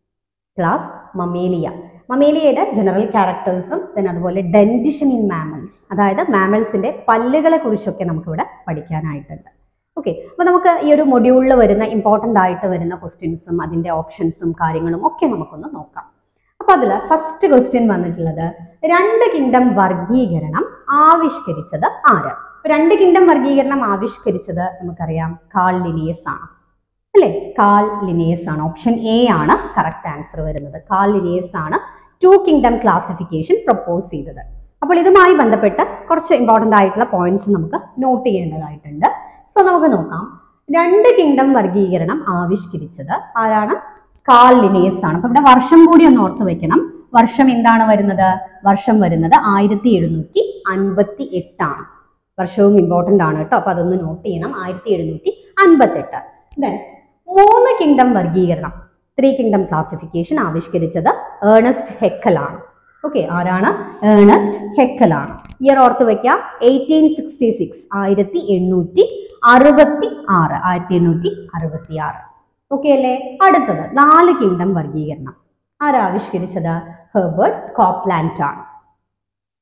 class mammalia മമേലിയയുടെ ജനറൽ ക്യാരക്ടേഴ്സും ദെൻ അതുപോലെ ഡെന്റിഷൻ ഇൻ മാമൽസ് അതായത് മാമൽസിന്റെ പല്ലുകളെ കുറിച്ചൊക്കെ നമുക്കിവിടെ പഠിക്കാനായിട്ടുണ്ട് ഓക്കെ അപ്പോൾ നമുക്ക് ഈ ഒരു മൊഡ്യൂളിൽ വരുന്ന ഇമ്പോർട്ടൻ്റ് ആയിട്ട് വരുന്ന ക്വസ്റ്റ്യൻസും അതിൻ്റെ ഓപ്ഷൻസും കാര്യങ്ങളും ഒക്കെ നമുക്കൊന്ന് നോക്കാം അപ്പോൾ അതിൽ ഫസ്റ്റ് ക്വസ്റ്റ്യൻ വന്നിട്ടുള്ളത് രണ്ട് കിങ്ഡം വർഗീകരണം ആവിഷ്കരിച്ചത് ആര് ഇപ്പൊ രണ്ട് കിങ്ഡം വർഗീകരണം ആവിഷ്കരിച്ചത് നമുക്കറിയാം കാൾ ലിനിയസ് ആണ് അല്ലേ കാൾ ലിനിയസ് ആണ് ഓപ്ഷൻ എ ആണ് കറക്റ്റ് ആൻസർ വരുന്നത് കാൾ ലിനിയസ് ആണ് ടു കിങ്ഡം ക്ലാസിഫിക്കേഷൻ പ്രപ്പോസ് ചെയ്തത് അപ്പോൾ ഇതുമായി ബന്ധപ്പെട്ട് കുറച്ച് ഇമ്പോർട്ടൻ്റ് ആയിട്ടുള്ള പോയിന്റ്സ് നമുക്ക് നോട്ട് ചെയ്യേണ്ടതായിട്ടുണ്ട് സോ നമുക്ക് നോക്കാം രണ്ട് കിങ്ഡം വർഗീകരണം ആവിഷ്കരിച്ചത് ആരാണ് കാൾ ലിനിയസ് ആണ് അപ്പൊ ഇവിടെ വർഷം കൂടി ഒന്ന് ഓർത്ത് വെക്കണം വർഷം എന്താണ് വരുന്നത് വർഷം വരുന്നത് ആയിരത്തി എഴുന്നൂറ്റി അൻപത്തി എട്ടാണ് വർഷവും ഇമ്പോർട്ടൻ്റ് ആണ് കേട്ടോ അപ്പൊ അതൊന്ന് നോട്ട് ചെയ്യണം ആയിരത്തി എഴുന്നൂറ്റി അൻപത്തെട്ട് ദെൻ മൂന്ന് കിങ്ഡം വർഗീകരണം ത്രീ കിങ്ഡം ക്ലാസിഫിക്കേഷൻ ആവിഷ്കരിച്ചത് ഏണസ്റ്റ് ഹെക്കൽ ആണ് ഓക്കെ ആരാണ് ഏണസ്റ്റ് ഹെക്കൽ ആണ് ഇയർ ഓർത്ത് വെക്കാം എയ്റ്റീൻ സിക്സ്റ്റി സിക്സ് ആയിരത്തി എണ്ണൂറ്റി അറുപത്തി ആറ് ആയിരത്തി എണ്ണൂറ്റി അറുപത്തി ആറ് ഓക്കെ അല്ലേ അടുത്തത് നാല് കിങ്ഡം വർഗീകരണം ആരാവിഷ്കരിച്ചത് ഹെർബർട്ട് കോപ്ലാൻഡ് ആണ്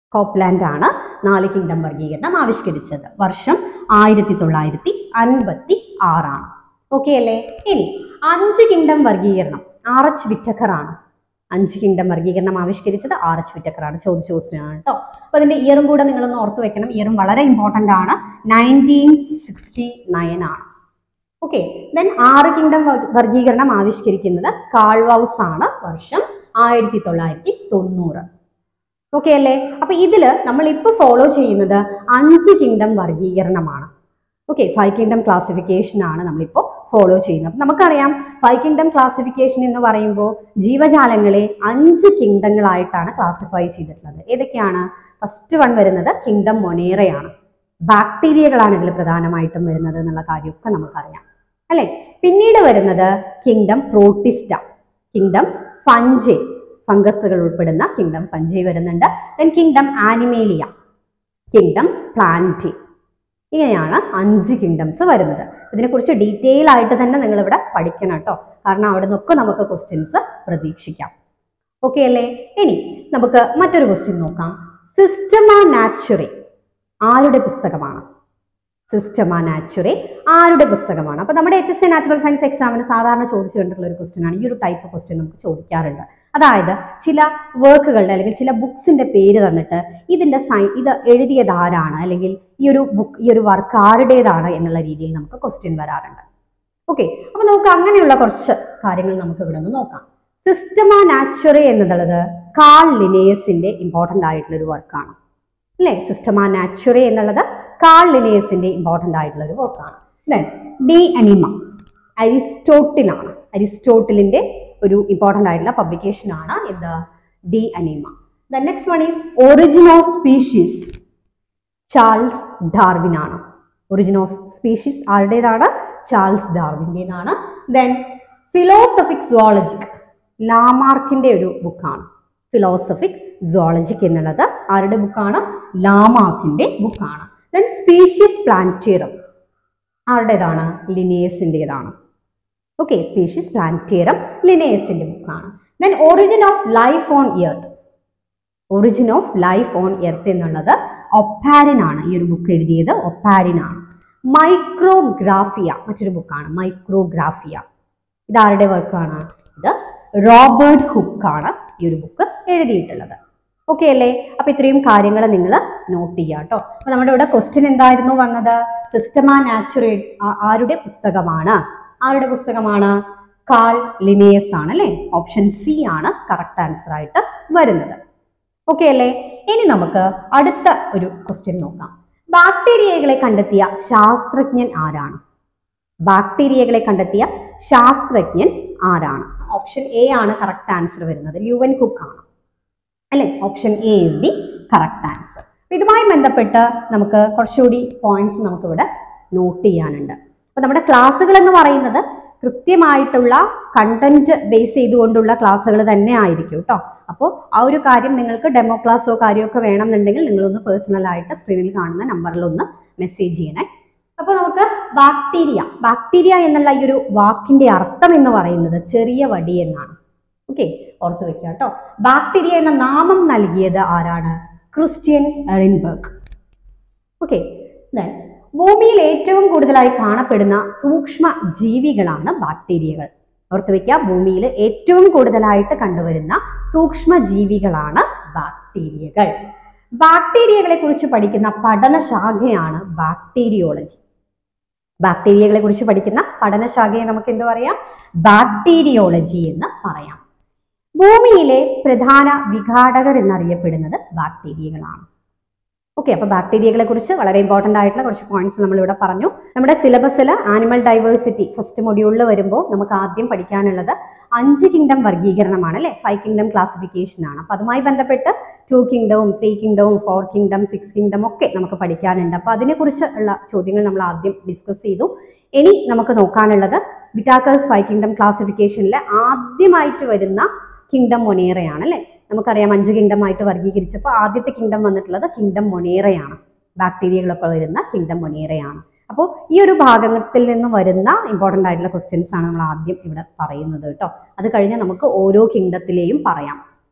കോപ്ലാൻഡ് ആണ് നാല് കിങ്ഡം വർഗീകരണം ആവിഷ്കരിച്ചത് വർഷം ആയിരത്തി തൊള്ളായിരത്തി അൻപത്തി ആറാണ് ഓക്കെ അല്ലേ ഇനി അഞ്ച് കിങ്ഡം വർഗീകരണം ആർ എച്ച് വിറ്റക്കർ ആണ് അഞ്ച് കിങ്ഡം വർഗീകരണം ആവിഷ്കരിച്ചത് ആർ എച്ച് വിറ്റക്കർ ആണ് ചോദിച്ച ക്വസ്റ്റ്യൻ ആണ് കേട്ടോ അപ്പൊ അതിന്റെ ഇയറും കൂടെ നിങ്ങളൊന്ന് ഓർത്ത് വെക്കണം ഇയറും വളരെ ഇമ്പോർട്ടന്റ് ആണ് നയൻറ്റീൻ സിക്സ്റ്റി നയൻ ആണ് ഓക്കെ ദെൻ ആറ് കിങ്ഡം വർഗീകരണം ആവിഷ്കരിക്കുന്നത് കാൾവൗസ് ആണ് വർഷം ആയിരത്തി തൊള്ളായിരത്തി തൊണ്ണൂറ് ഓക്കെ അല്ലേ അപ്പൊ ഇതില് നമ്മൾ ഇപ്പൊ ഫോളോ ചെയ്യുന്നത് അഞ്ച് കിങ്ഡം വർഗീകരണമാണ് ഓക്കെ ഫൈവ് കിങ്ഡം ക്ലാസിഫിക്കേഷൻ ആണ് നമ്മളിപ്പോൾ ഫോളോ ചെയ്യുന്നത് അപ്പൊ നമുക്കറിയാം ഫൈവ് കിങ്ഡം ക്ലാസിഫിക്കേഷൻ എന്ന് പറയുമ്പോൾ ജീവജാലങ്ങളെ അഞ്ച് കിങ്ഡങ്ങളായിട്ടാണ് ക്ലാസിഫൈ ചെയ്തിട്ടുള്ളത് ഏതൊക്കെയാണ് ഫസ്റ്റ് വൺ വരുന്നത് കിങ്ഡം മൊനേറയാണ് ബാക്ടീരിയകളാണ് ഇതിൽ പ്രധാനമായിട്ടും വരുന്നത് എന്നുള്ള കാര്യമൊക്കെ നമുക്കറിയാം അല്ലെ പിന്നീട് വരുന്നത് കിങ്ഡം പ്രോട്ടിസ്റ്റ കിങ്ഡം ഫഞ്ചെ ഫംഗസുകൾ ഉൾപ്പെടുന്ന കിങ്ഡം ഫഞ്ചെ വരുന്നുണ്ട് then kingdom animalia kingdom plantae ഇങ്ങനെയാണ് അഞ്ച് കിങ്ഡംസ് വരുന്നത് ഇതിനെക്കുറിച്ച് ഡീറ്റെയിൽ ആയിട്ട് തന്നെ നിങ്ങൾ ഇവിടെ പഠിക്കണം കേട്ടോ കാരണം അവിടെ നിന്നൊക്കെ നമുക്ക് ക്വസ്റ്റ്യൻസ് പ്രതീക്ഷിക്കാം ഓക്കെ അല്ലേ ഇനി നമുക്ക് മറ്റൊരു ക്വസ്റ്റ്യൻ നോക്കാം സിസ്റ്റമ നാച്ചുറി ആരുടെ പുസ്തകമാണ് സിസ്റ്റമ നാച്ചുറി ആരുടെ പുസ്തകമാണ് അപ്പൊ നമ്മുടെ H S A natural science എക്സാമിന് സാധാരണ ചോദിച്ചു കണ്ടിട്ടുള്ള ഒരു ക്വസ്റ്റ്യൻ ആണ് ഈ ഒരു ടൈപ്പ് ക്വസ്റ്റ്യൻ നമുക്ക് ചോദിക്കാറുണ്ട് അതായത് ചില വർക്കുകളുടെ അല്ലെങ്കിൽ ചില ബുക്സിന്റെ പേര് തന്നിട്ട് ഇതിന്റെ സൈ ഇത് എഴുതിയത് ആരാണ് അല്ലെങ്കിൽ ഈ ഒരു ബുക്ക് ഈ ഒരു വർക്ക് ആരുടേതാണ് എന്നുള്ള രീതിയിൽ നമുക്ക് ക്വസ്റ്റ്യൻ വരാറുണ്ട് ഓക്കെ അപ്പൊ നമുക്ക് അങ്ങനെയുള്ള കുറച്ച് കാര്യങ്ങൾ നമുക്ക് ഇവിടെ നിന്ന് നോക്കാം സിസ്റ്റമ നാച്ചുറി എന്നുള്ളത് കാൾ ലിനേയസിന്റെ ഇമ്പോർട്ടന്റ് ആയിട്ടുള്ള ഒരു വർക്കാണ് അല്ലേ സിസ്റ്റമ നാച്ചുറി എന്നുള്ളത് കാൾ ലിനേയസിന്റെ ഇമ്പോർട്ടന്റ് ആയിട്ടുള്ള ഒരു വർക്കാണ് ദെൻ ഡി അനിമ അരിസ്റ്റോട്ടിലാണ് അരിസ്റ്റോട്ടിലിന്റെ ഒരു ഇമ്പോർട്ടന്റ് ആയിട്ടുള്ള പബ്ലിക്കേഷൻ ആണ് എന്ത് De Anima the next one is Origin of Species Charles Darwin ആണ് ഒറിജിൻ ഓഫ് സ്പീഷീസ് ആരുടേതാണ് ചാൾസ് ഡാർവിൻ്റെതാണ് ദെൻ ഫിലോസഫിക് സുവോളജിക് ലാമാർക്കിന്റെ ഒരു ബുക്കാണ് ഫിലോസഫിക് സുവോളജിക് എന്നുള്ളത് ആരുടെ ബുക്കാണ് ലാമാർക്കിന്റെ ബുക്കാണ് ദെൻ സ്പീഷീസ് പ്ലാന്റേറിയം ആരുടേതാണ് ലിനേയസിൻ്റെതാണ് ഓക്കെ സ്പീഷീസ് പ്ലാന്റേറിയം ലിനേയസിന്റെ ബുക്കാണ് then Origin of Life on Earth Origin of Life on Earth എന്നുള്ളത് ഒപ്പാരിൻ ആണ് ഈ ഒരു ബുക്ക് എഴുതിയത് ഒപ്പാരിൻ ആണ് മൈക്രോഗ്രാഫിയ മറ്റൊരു ബുക്കാണ് മൈക്രോഗ്രാഫിയ ഇതാരുടെ വർക്കാണ് ഇത് റോബർട്ട് ഹുക്ക് ആണ് ഈ ഒരു ബുക്ക് എഴുതിയിട്ടുള്ളത് ഓക്കെ അല്ലേ അപ്പൊ ഇത്രയും കാര്യങ്ങൾ നിങ്ങൾ നോട്ട് ചെയ്യുക കേട്ടോ അപ്പൊ നമ്മുടെ ഇവിടെ ക്വസ്റ്റ്യൻ എന്തായിരുന്നു വന്നത് സിസ്റ്റമാ നാച്ചുറേ ആരുടെ പുസ്തകമാണ് ആരുടെ പുസ്തകമാണ് കാൾ ലിനിയസ് ആണ് അല്ലേ ഓപ്ഷൻ സി ആണ് കറക്റ്റ് ആൻസർ ആയിട്ട് വരുന്നത് ഓക്കെ അല്ലേ ഇനി നമുക്ക് അടുത്ത ഒരു ക്വസ്റ്റ്യൻ നോക്കാം ബാക്ടീരിയകളെ കണ്ടെത്തിയ ശാസ്ത്രജ്ഞൻ ആരാണ് ബാക്ടീരിയകളെ കണ്ടെത്തിയ ശാസ്ത്രജ്ഞൻ ആരാണ് ഓപ്ഷൻ എ ആണ് കറക്റ്റ് ആൻസർ വരുന്നത് ല്യൂവൻ കുക്ക് ആണ് അല്ലെ option A is the correct answer ഇതുമായി ബന്ധപ്പെട്ട് നമുക്ക് കുറച്ചുകൂടി പോയിന്റ്സ് നമുക്കിവിടെ നോട്ട് ചെയ്യാനുണ്ട് അപ്പൊ നമ്മുടെ ക്ലാസ്സുകൾ എന്ന് പറയുന്നത് കൃത്യമായിട്ടുള്ള കണ്ടന്റ് ബേസ് ചെയ്തുകൊണ്ടുള്ള ക്ലാസ്സുകൾ തന്നെ ആയിരിക്കും കേട്ടോ അപ്പോൾ ആ ഒരു കാര്യം നിങ്ങൾക്ക് ഡെമോ ക്ലാസ്സോ കാര്യമൊക്കെ വേണമെന്നുണ്ടെങ്കിൽ നിങ്ങളൊന്ന് പേഴ്സണൽ ആയിട്ട് സ്ക്രീനിൽ കാണുന്ന നമ്പറിൽ ഒന്ന് മെസ്സേജ് ചെയ്യണേ അപ്പോൾ നമുക്ക് ബാക്ടീരിയ ബാക്ടീരിയ എന്നുള്ള ഈ ഒരു വാക്കിന്റെ അർത്ഥം എന്ന് പറയുന്നത് ചെറിയ വടി എന്നാണ് ഓക്കെ ഓർത്ത് വെക്കുക കേട്ടോ ബാക്ടീരിയ എന്ന നാമം നൽകിയത് ആരാണ് ക്രിസ്ത്യൻ എറിൻബർഗ് ഓക്കെ ഭൂമിയിൽ ഏറ്റവും കൂടുതലായി കാണപ്പെടുന്ന സൂക്ഷ്മ ജീവികളാണ് ബാക്ടീരിയകൾ ഓർത്ത് വെക്കുക ഭൂമിയിൽ ഏറ്റവും കൂടുതലായിട്ട് കണ്ടുവരുന്ന സൂക്ഷ്മ ജീവികളാണ് ബാക്ടീരിയകൾ ബാക്ടീരിയകളെ കുറിച്ച് പഠിക്കുന്ന പഠനശാഖയാണ് ബാക്ടീരിയോളജി ബാക്ടീരിയകളെ കുറിച്ച് പഠിക്കുന്ന പഠനശാഖയെ നമുക്ക് എന്ത് പറയാം ബാക്ടീരിയോളജി എന്ന് പറയാം ഭൂമിയിലെ പ്രധാന വിഘാടകർ എന്നറിയപ്പെടുന്നത് ബാക്ടീരിയകളാണ് ഓക്കെ അപ്പൊ ബാക്ടീരിയകളെ കുറിച്ച് വളരെ ഇമ്പോർട്ടന്റ് ആയിട്ടുള്ള കുറച്ച് പോയിന്റ്സ് നമ്മൾ ഇവിടെ പറഞ്ഞു നമ്മുടെ സിലബസിൽ ആനിമൽ ഡൈവേഴ്സിറ്റി ഫസ്റ്റ് മൊഡ്യൂളിൽ വരുമ്പോൾ നമുക്ക് ആദ്യം പഠിക്കാനുള്ളത് അഞ്ച് കിങ്ഡം വർഗീകരണമാണ് അല്ലെ ഫൈവ് കിങ്ഡം ക്ലാസിഫിക്കേഷൻ ആണ് അപ്പൊ അതുമായി ബന്ധപ്പെട്ട് ടു കിങ്ഡവും ത്രീ കിങ്ഡവും ഫോർ കിങ്ഡം സിക്സ് കിങ്ഡം ഒക്കെ നമുക്ക് പഠിക്കാനുണ്ട് അപ്പൊ അതിനെക്കുറിച്ച് ഉള്ള ചോദ്യങ്ങൾ നമ്മൾ ആദ്യം ഡിസ്കസ് ചെയ്തു ഇനി നമുക്ക് നോക്കാനുള്ളത് വിറ്റാക്കേഴ്സ് ഫൈവ് കിങ്ഡം ക്ലാസിഫിക്കേഷനിൽ ആദ്യമായിട്ട് വരുന്ന കിങ്ഡം മൊനേറയാണ് അല്ലെ നമുക്കറിയാം അഞ്ച് കിങ്ഡം ആയിട്ട് വർഗീകരിച്ചപ്പോൾ ആദ്യത്തെ കിങ്ഡം വന്നിട്ടുള്ളത് കിങ്ഡം മൊനേറയാണ് ബാക്ടീരിയകളൊക്കെ വരുന്ന കിങ്ഡം മൊനേറയാണ് അപ്പോൾ ഈ ഒരു ഭാഗത്തിൽ നിന്ന് വരുന്ന ഇമ്പോർട്ടൻ്റ് ആയിട്ടുള്ള ക്വസ്റ്റ്യൻസ് ആണ് നമ്മൾ ആദ്യം ഇവിടെ പറയുന്നത് കേട്ടോ അത് കഴിഞ്ഞ് നമുക്ക് ഓരോ കിങ്ഡത്തിലെയും പറയാം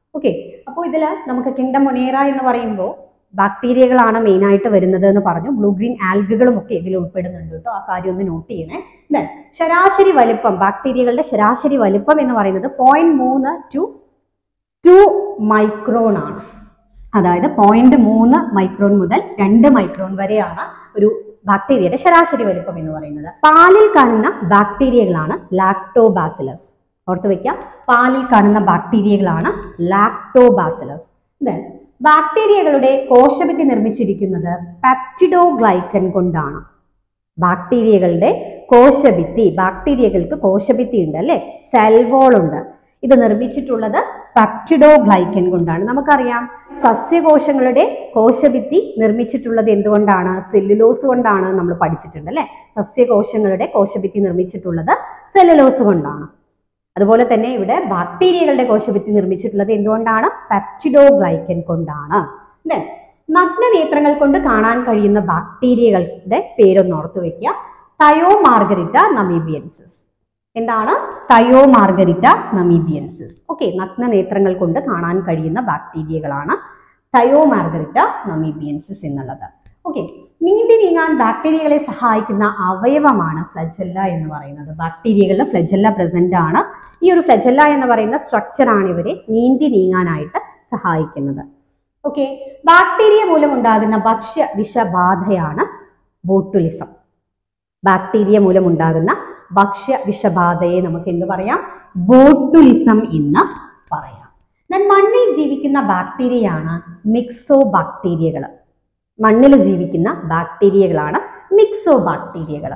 ഓക്കെ അപ്പോൾ ഇതിൽ നമുക്ക് കിങ്ഡം മൊനേറ എന്ന് പറയുമ്പോൾ ബാക്ടീരിയകളാണ് മെയിൻ ആയിട്ട് വരുന്നത് എന്ന് പറഞ്ഞു ബ്ലൂ ഗ്രീൻ ആൽഗുകളും ഒക്കെ ഇതിൽ ഉൾപ്പെടുന്നുണ്ട് കേട്ടോ ആ കാര്യം ഒന്ന് നോട്ട് ചെയ്യണേ ദെൻ ശരാശരി വലിപ്പം ബാക്ടീരിയകളുടെ ശരാശരി വലിപ്പം എന്ന് പറയുന്നത് പോയിന്റ് മൂന്ന് ടു ടു മൈക്രോൺ ആണ് അതായത് പോയിന്റ് മൂന്ന് മൈക്രോൺ മുതൽ രണ്ട് മൈക്രോൺ വരെയാണ് ഒരു ബാക്ടീരിയയുടെ ശരാശരി വലിപ്പം എന്ന് പറയുന്നത് പാലിൽ കാണുന്ന ബാക്ടീരിയകളാണ് ലാക്ടോബാസിലസ് ഓർത്ത് വെക്കാം പാലിൽ കാണുന്ന ബാക്ടീരിയകളാണ് ലാക്ടോബാസിലസ് ദെൻ ബാക്ടീരിയകളുടെ കോശഭിത്തി നിർമ്മിച്ചിരിക്കുന്നത് പെപ്റ്റിഡോഗ്ലൈക്കൻ കൊണ്ടാണ് ബാക്ടീരിയകളുടെ കോശഭിത്തി ബാക്ടീരിയകൾക്ക് കോശഭിത്തി ഉണ്ട് അല്ലെ സെൽവോൾ ഉണ്ട് ഇത് നിർമ്മിച്ചിട്ടുള്ളത് പെപ്റ്റിഡോഗ്ലൈക്കൻ കൊണ്ടാണ് നമുക്കറിയാം സസ്യകോശങ്ങളുടെ കോശഭിത്തി നിർമ്മിച്ചിട്ടുള്ളത് എന്തുകൊണ്ടാണ് സെല്ലുലോസ് കൊണ്ടാണ് നമ്മൾ പഠിച്ചിട്ടുണ്ട് അല്ലെ സസ്യകോശങ്ങളുടെ കോശഭിത്തി നിർമ്മിച്ചിട്ടുള്ളത് സെല്ലുലോസ് കൊണ്ടാണ് അതുപോലെ തന്നെ ഇവിടെ ബാക്ടീരിയകളുടെ കോശഭിത്തി നിർമ്മിച്ചിട്ടുള്ളത് എന്തുകൊണ്ടാണ് പെപ്റ്റിഡോഗ്ലൈക്കൻ കൊണ്ടാണ് Then, നഗ്നനേത്രങ്ങൾ കൊണ്ട് കാണാൻ കഴിയുന്ന ബാക്ടീരിയകളുടെ പേരൊന്ന് ഓർത്തു വെക്കുക തയോ മാർഗരിറ്റ നമീബിയൻസിസ് എന്താണ് തയോ മാർഗരിറ്റ നമീബിയൻസിസ് ഓക്കെ നഗ്നനേത്രങ്ങൾ കൊണ്ട് കാണാൻ കഴിയുന്ന ബാക്ടീരിയകളാണ് തയോ മാർഗരിറ്റ നമീബിയൻസിസ് എന്നുള്ളത് ഓക്കെ നീന്തി നീങ്ങാൻ ബാക്ടീരിയകളെ സഹായിക്കുന്ന അവയവമാണ് ഫ്ലജല്ല എന്ന് പറയുന്നത് ബാക്ടീരിയകളിൽ ഫ്ലജല്ല പ്രസന്റ് ആണ് ഈ ഒരു ഫ്ലജല്ല എന്ന് പറയുന്ന സ്ട്രക്ചർ ആണ് ഇവരെ നീന്തി നീങ്ങാനായിട്ട് സഹായിക്കുന്നത് ഓക്കെ ബാക്ടീരിയ മൂലം ഉണ്ടാകുന്ന ഭക്ഷ്യ വിഷബാധയാണ് ബോട്ടുലിസം ബാക്ടീരിയ മൂലം ഉണ്ടാകുന്ന ഭക്ഷ്യ വിഷബാധയെ നമുക്ക് എന്ത് പറയാം ബോട്ടുലിസം എന്ന് പറയാം എന്നാൽ മണ്ണിൽ ജീവിക്കുന്ന ബാക്ടീരിയയാണ് മിക്സോ ബാക്ടീരിയകൾ മണ്ണിൽ ജീവിക്കുന്ന ബാക്ടീരിയകളാണ് മിക്സോ ബാക്ടീരിയകൾ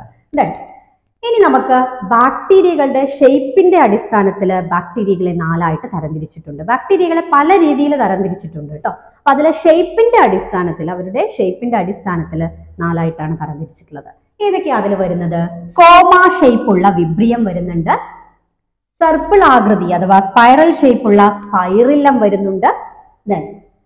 ഇനി നമുക്ക് ബാക്ടീരിയകളുടെ ഷേപ്പിന്റെ അടിസ്ഥാനത്തിൽ ബാക്ടീരിയകളെ നാലായിട്ട് തരംതിരിച്ചിട്ടുണ്ട് ബാക്ടീരിയകളെ പല രീതിയിൽ തരംതിരിച്ചിട്ടുണ്ട് കേട്ടോ അപ്പൊ അതിലെ ഷേപ്പിന്റെ അടിസ്ഥാനത്തിൽ അവരുടെ ഷേപ്പിന്റെ അടിസ്ഥാനത്തിൽ നാലായിട്ടാണ് തരംതിരിച്ചിട്ടുള്ളത് ഏതൊക്കെയാ അതിൽ വരുന്നത് കോമ ഷേപ്പുള്ള വിബ്രിയം വരുന്നുണ്ട് സർപ്പിൾ ആകൃതി അഥവാ സ്പൈറൽ ഷേപ്പുള്ള സ്പൈറില്ലം വരുന്നുണ്ട് ദെൻ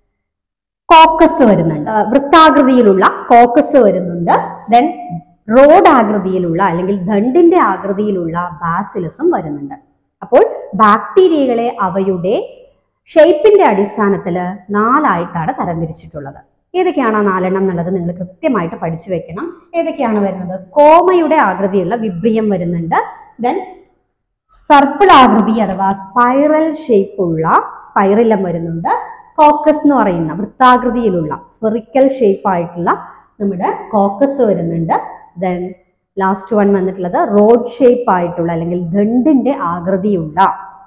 കോക്കസ് വരുന്നുണ്ട് ആ, വൃത്താകൃതിയിലുള്ള കോക്കസ് വരുന്നുണ്ട് ദെൻ റോഡ് ആകൃതിയിലുള്ള അല്ലെങ്കിൽ ദണ്ടിന്റെ ആകൃതിയിലുള്ള ബാസിലസും വരുന്നുണ്ട് അപ്പോൾ ബാക്ടീരിയകളെ അവയുടെ ഷേപ്പിന്റെ അടിസ്ഥാനത്തിൽ നാലായിട്ടാണ് തരംതിരിച്ചിട്ടുള്ളത് ഏതൊക്കെയാണ് ആ നാലെണ്ണം എന്നുള്ളത് നിങ്ങൾ കൃത്യമായിട്ട് പഠിച്ചു വെക്കണം ഏതൊക്കെയാണ് വരുന്നത് കോമയുടെ ആകൃതിയുള്ള വിബ്രിയം വരുന്നുണ്ട് ദെൻ സർപ്പിൾ ആകൃതി അഥവാ സ്പൈറൽ ഷേപ്പുള്ള സ്പൈറലം വരുന്നുണ്ട് കോക്കസ് എന്ന് പറയുന്ന വൃത്താകൃതിയിലുള്ള സ്പെറിക്കൽ ഷേപ്പ് ആയിട്ടുള്ള നമ്മുടെ കോക്കസ് വരുന്നുണ്ട് ദെൻ ലാസ്റ്റ് വൺ വന്നിട്ടുള്ളത് റോഡ് ഷേപ്പ് ആയിട്ടുള്ള അല്ലെങ്കിൽ ദണ്ടിന്റെ ആകൃതിയുള്ള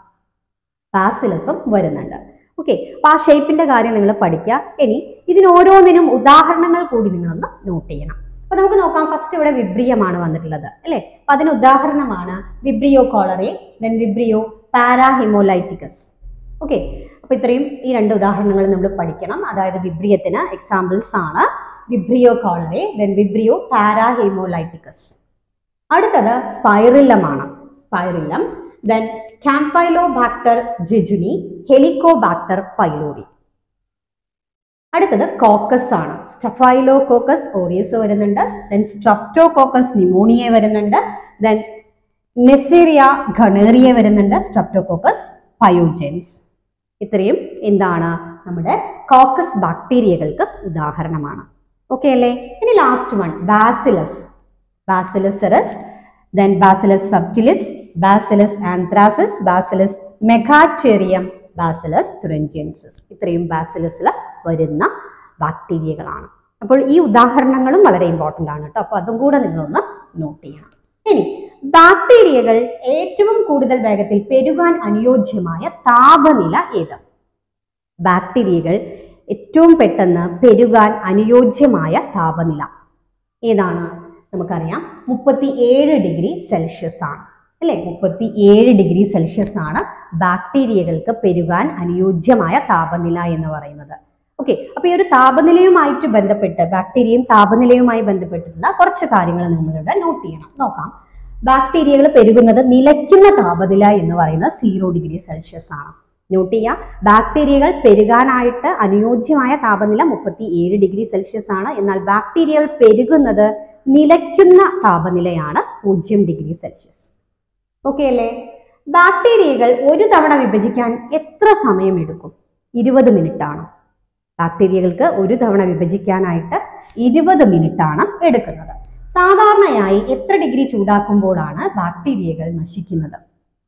ബാസിലസും വരുന്നുണ്ട് ഓക്കെ അപ്പൊ ആ ഷേപ്പിന്റെ കാര്യം നിങ്ങൾ പഠിക്കുക ഇനി ഇതിന് ഓരോന്നിനും ഉദാഹരണങ്ങൾ കൂടി നിങ്ങളൊന്ന് നോട്ട് ചെയ്യണം അപ്പൊ നമുക്ക് നോക്കാം ഫസ്റ്റ് ഇവിടെ വിബ്രിയമാണ് വന്നിട്ടുള്ളത് അല്ലെ അപ്പൊ അതിന് ഉദാഹരണമാണ് vibrio cholerae then vibrio parahaemolyticus okay അപ്പൊ ഇത്രയും ഈ രണ്ട് ഉദാഹരണങ്ങൾ നമ്മൾ പഠിക്കണം അതായത് വിബ്രിയത്തിന് എക്സാമ്പിൾസ് ആണ് vibrio cholerae then vibrio parahaemolyticus അടുത്തത് സ്പൈറില്ലമാണ് spirillum then campylobacter jejuni helicobacter pylori അടുത്തത് കോക്കസ് ആണ് സ്റ്റഫൈലോ കോക്കസ് ഓറിയസ് വരുന്നുണ്ട് ദെൻ സ്ട്രപ്റ്റോകോക്കസ് നിമോണിയ വരുന്നുണ്ട് ദെൻ നെസേറിയ ഘണേറിയ വരുന്നുണ്ട് സ്ട്രപ്റ്റോകോക്കസ് പയോജെൻസ് ഇത്രയും എന്താണ് നമ്മുടെ കോക്കസ് ബാക്ടീരിയകൾക്ക് ഉദാഹരണമാണ് ഓക്കെ അല്ലേ ഇനി last one bacillus bacillus cereus then bacillus subtilis bacillus anthracis bacillus megaterium bacillus thuringiensis ഇത്രയും ബാസിലസിൽ വരുന്ന ബാക്ടീരിയകളാണ് അപ്പോൾ ഈ ഉദാഹരണങ്ങളും വളരെ ഇമ്പോർട്ടൻ്റ് ആണ് കേട്ടോ അപ്പോൾ അതും കൂടെ നിങ്ങളൊന്ന് നോട്ട് ചെയ്യണം ഇനി ബാക്ടീരിയകൾ ഏറ്റവും കൂടുതൽ വേഗത്തിൽ പെരുകാൻ അനുയോജ്യമായ താപനില ഏത് ബാക്ടീരിയകൾ ഏറ്റവും പെട്ടെന്ന് പെരുകാൻ അനുയോജ്യമായ താപനില ഏതാണ് നമുക്കറിയാം മുപ്പത്തി ഏഴ് ഡിഗ്രി സെൽഷ്യസ് ആണ് അല്ലെ മുപ്പത്തി ഏഴ് ഡിഗ്രി സെൽഷ്യസ് ആണ് ബാക്ടീരിയകൾക്ക് പെരുകാൻ അനുയോജ്യമായ താപനില എന്ന് പറയുന്നത് ഓക്കെ അപ്പൊ ഈ ഒരു താപനിലയുമായിട്ട് ബന്ധപ്പെട്ട് ബാക്ടീരിയയും താപനിലയുമായി ബന്ധപ്പെട്ടിട്ടുള്ള കുറച്ച് കാര്യങ്ങൾ നമ്മളിവിടെ നോട്ട് ചെയ്യണം നോക്കാം ബാക്ടീരിയകൾ പെരുകുന്നത് നിലയ്ക്കുന്ന താപനില എന്ന് പറയുന്നത് സീറോ ഡിഗ്രി സെൽഷ്യസ് ആണ് നോട്ട് ചെയ്യുക ബാക്ടീരിയകൾ പെരുകാനായിട്ട് അനുയോജ്യമായ താപനില മുപ്പത്തി ഏഴ് ഡിഗ്രി സെൽഷ്യസ് ആണ് എന്നാൽ ബാക്ടീരിയകൾ പെരുകുന്നത് നിലയ്ക്കുന്ന താപനിലയാണ് പൂജ്യം ഡിഗ്രി സെൽഷ്യസ് ഓക്കെ അല്ലേ ബാക്ടീരിയകൾ ഒരു തവണ വിഭജിക്കാൻ എത്ര സമയമെടുക്കും ഇരുപത് മിനിറ്റ് ആണ് ബാക്ടീരിയകൾക്ക് ഒരു തവണ വിഭജിക്കാനായിട്ട് ഇരുപത് മിനിറ്റ് ആണ് എടുക്കുന്നത് സാധാരണയായി എത്ര ഡിഗ്രി ചൂടാക്കുമ്പോഴാണ് ബാക്ടീരിയകൾ നശിക്കുന്നത്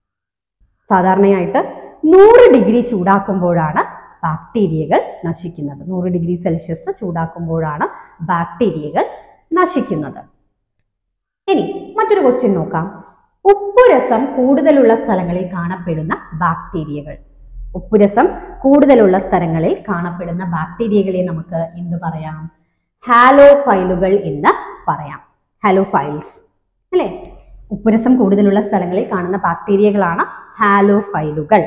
സാധാരണയായിട്ട് നൂറ് ഡിഗ്രി ചൂടാക്കുമ്പോഴാണ് ബാക്ടീരിയകൾ നശിക്കുന്നത് നൂറ് ഡിഗ്രി സെൽഷ്യസ് ചൂടാക്കുമ്പോഴാണ് ബാക്ടീരിയകൾ നശിക്കുന്നത് ഇനി മറ്റൊരു ക്വസ്റ്റ്യൻ നോക്കാം ഉപ്പുരസം കൂടുതലുള്ള സ്ഥലങ്ങളിൽ കാണപ്പെടുന്ന ബാക്ടീരിയകൾ ഉപ്പുരസം കൂടുതലുള്ള സ്ഥലങ്ങളിൽ കാണപ്പെടുന്ന ബാക്ടീരിയകളെ നമുക്ക് എന്ത് പറയാം ഹാലോഫൈലുകൾ എന്ന് പറയാം ഹാലോഫൈൽസ് അല്ലേ ഉപ്പുരസം കൂടുതലുള്ള സ്ഥലങ്ങളിൽ കാണുന്ന ബാക്ടീരിയകളാണ് ഹാലോഫൈലുകൾ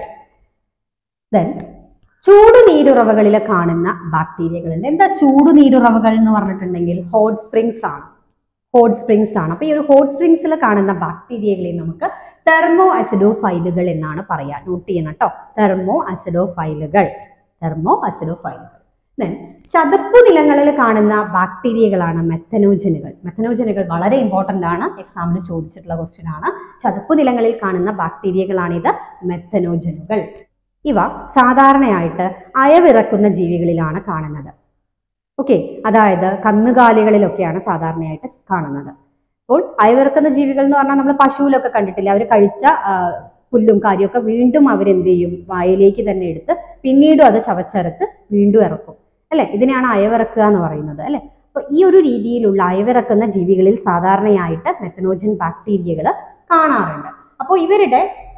ദെൻ ചൂടുനീരുറവകളിൽ കാണുന്ന ബാക്ടീരിയകൾ ഉണ്ട് എന്താ ചൂടുനീരുറവകൾ എന്ന് പറഞ്ഞിട്ടുണ്ടെങ്കിൽ ഹോട്ട് സ്പ്രിങ്സ് ആണ് ഹോട്ട് സ്പ്രിങ്സ് ആണ് അപ്പൊ ഈ ഒരു ഹോട്ട് സ്പ്രിങ്സിൽ കാണുന്ന ബാക്ടീരിയകളെ നമുക്ക് തെർമോ അസിഡോഫൈലുകൾ എന്നാണ് പറയാ നോട്ട് ചെയ്യണം കേട്ടോ തെർമോ അസിഡോഫൈലുകൾ തെർമോ അസിഡോഫൈലുകൾ ദെൻ ചതുപ്പ് നിലങ്ങളിൽ കാണുന്ന ബാക്ടീരിയകളാണ് മെത്തനോജനുകൾ മെത്തനോജനുകൾ വളരെ ഇമ്പോർട്ടൻ്റ് ആണ് എക്സാമിന് ചോദിച്ചിട്ടുള്ള ക്വസ്റ്റ്യൻ ആണ് ചതുപ്പ് നിലങ്ങളിൽ കാണുന്ന ബാക്ടീരിയകളാണിത് മെത്തനോജനുകൾ ഇവ സാധാരണയായിട്ട് അയവിറക്കുന്ന ജീവികളിലാണ് കാണുന്നത് ഓക്കെ അതായത് കന്നുകാലികളിലൊക്കെയാണ് സാധാരണയായിട്ട് കാണുന്നത് അപ്പോൾ അയവിറക്കുന്ന ജീവികൾ എന്ന് പറഞ്ഞാൽ നമ്മൾ പശുവിലൊക്കെ കണ്ടിട്ടില്ല അവർ കഴിച്ച ആ, പുല്ലും കാര്യമൊക്കെ വീണ്ടും അവരെന്ത് ചെയ്യും വായിലേക്ക് തന്നെ എടുത്ത് പിന്നീടും അത് ചവച്ചരച്ച് വീണ്ടും ഇറക്കും അല്ലെ ഇതിനെയാണ് അയവിറക്കുക എന്ന് പറയുന്നത് അല്ലെ അപ്പൊ ഈ ഒരു രീതിയിലുള്ള അയവിറക്കുന്ന ജീവികളിൽ സാധാരണയായിട്ട് മെത്തനോജൻ ബാക്ടീരിയകൾ കാണാറുണ്ട് അപ്പോൾ ഇവരുടെ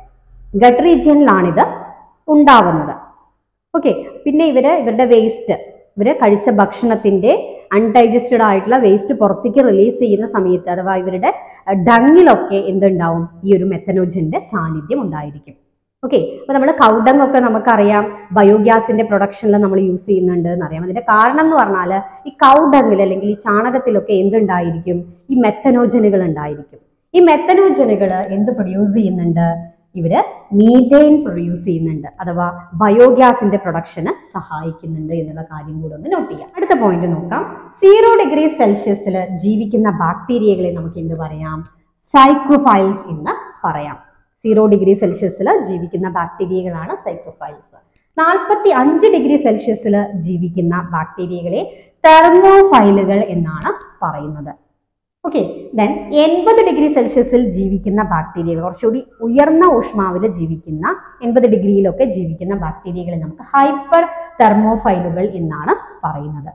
ഗട്ട് റീജിയനിലാണിത് ഉണ്ടാവുന്നത് ഓക്കെ പിന്നെ ഇവര് ഇവരുടെ വേസ്റ്റ് ഇവര് കഴിച്ച ഭക്ഷണത്തിന്റെ അൺഡൈജസ്റ്റഡ് ആയിട്ടുള്ള വേസ്റ്റ് പുറത്തേക്ക് റിലീസ് ചെയ്യുന്ന സമയത്ത് അഥവാ ഇവരുടെ ഡങ്ങിലൊക്കെ എന്തുണ്ടാവും ഈ ഒരു മെത്തനോജന്റെ സാന്നിധ്യം ഉണ്ടായിരിക്കും ഓക്കെ അപ്പൊ നമ്മൾ കൗഡങ് ഒക്കെ നമുക്കറിയാം ബയോഗ്യാസിന്റെ പ്രൊഡക്ഷനിൽ നമ്മൾ യൂസ് ചെയ്യുന്നുണ്ട് എന്നറിയാം അതിന്റെ കാരണം എന്ന് പറഞ്ഞാൽ ഈ കൗഡങ്ങിൽ അല്ലെങ്കിൽ ഈ ചാണകത്തിലൊക്കെ എന്തുണ്ടായിരിക്കും ഈ മെത്തനോജനുകൾ ഉണ്ടായിരിക്കും ഈ മെത്തനോജനുകൾ എന്ത് പ്രൊഡ്യൂസ് ചെയ്യുന്നുണ്ട് ഇവര് മീഥേൻ പ്രൊഡ്യൂസ് ചെയ്യുന്നുണ്ട് അഥവാ ബയോഗ്യാസിന്റെ പ്രൊഡക്ഷന് സഹായിക്കുന്നുണ്ട് എന്നുള്ള കാര്യം കൂടെ ഒന്ന് നോട്ട് ചെയ്യാം അടുത്ത പോയിന്റ് നോക്കാം സീറോ ഡിഗ്രി സെൽഷ്യസിൽ ജീവിക്കുന്ന ബാക്ടീരിയകളെ നമുക്ക് എന്ത് പറയാം സൈക്രോഫൈൽസ് എന്ന് പറയാം സീറോ ഡിഗ്രി സെൽഷ്യസിൽ ജീവിക്കുന്ന ബാക്ടീരിയകളാണ് സൈക്രോഫൈൽസ് നാൽപ്പത്തി അഞ്ച് ഡിഗ്രി സെൽഷ്യസിൽ ജീവിക്കുന്ന ബാക്ടീരിയകളെ തെർമോഫൈലുകൾ എന്നാണ് പറയുന്നത് ഓക്കെ ദെൻ എൺപത് ഡിഗ്രി സെൽഷ്യസിൽ ജീവിക്കുന്ന ബാക്ടീരിയകൾ കുറച്ചുകൂടി ഉയർന്ന ഊഷ്മാവിൽ ജീവിക്കുന്ന എൺപത് ഡിഗ്രിയിലൊക്കെ ജീവിക്കുന്ന ബാക്ടീരിയകളെ നമുക്ക് ഹൈപ്പർ തെർമോഫൈലുകൾ എന്നാണ് പറയുന്നത്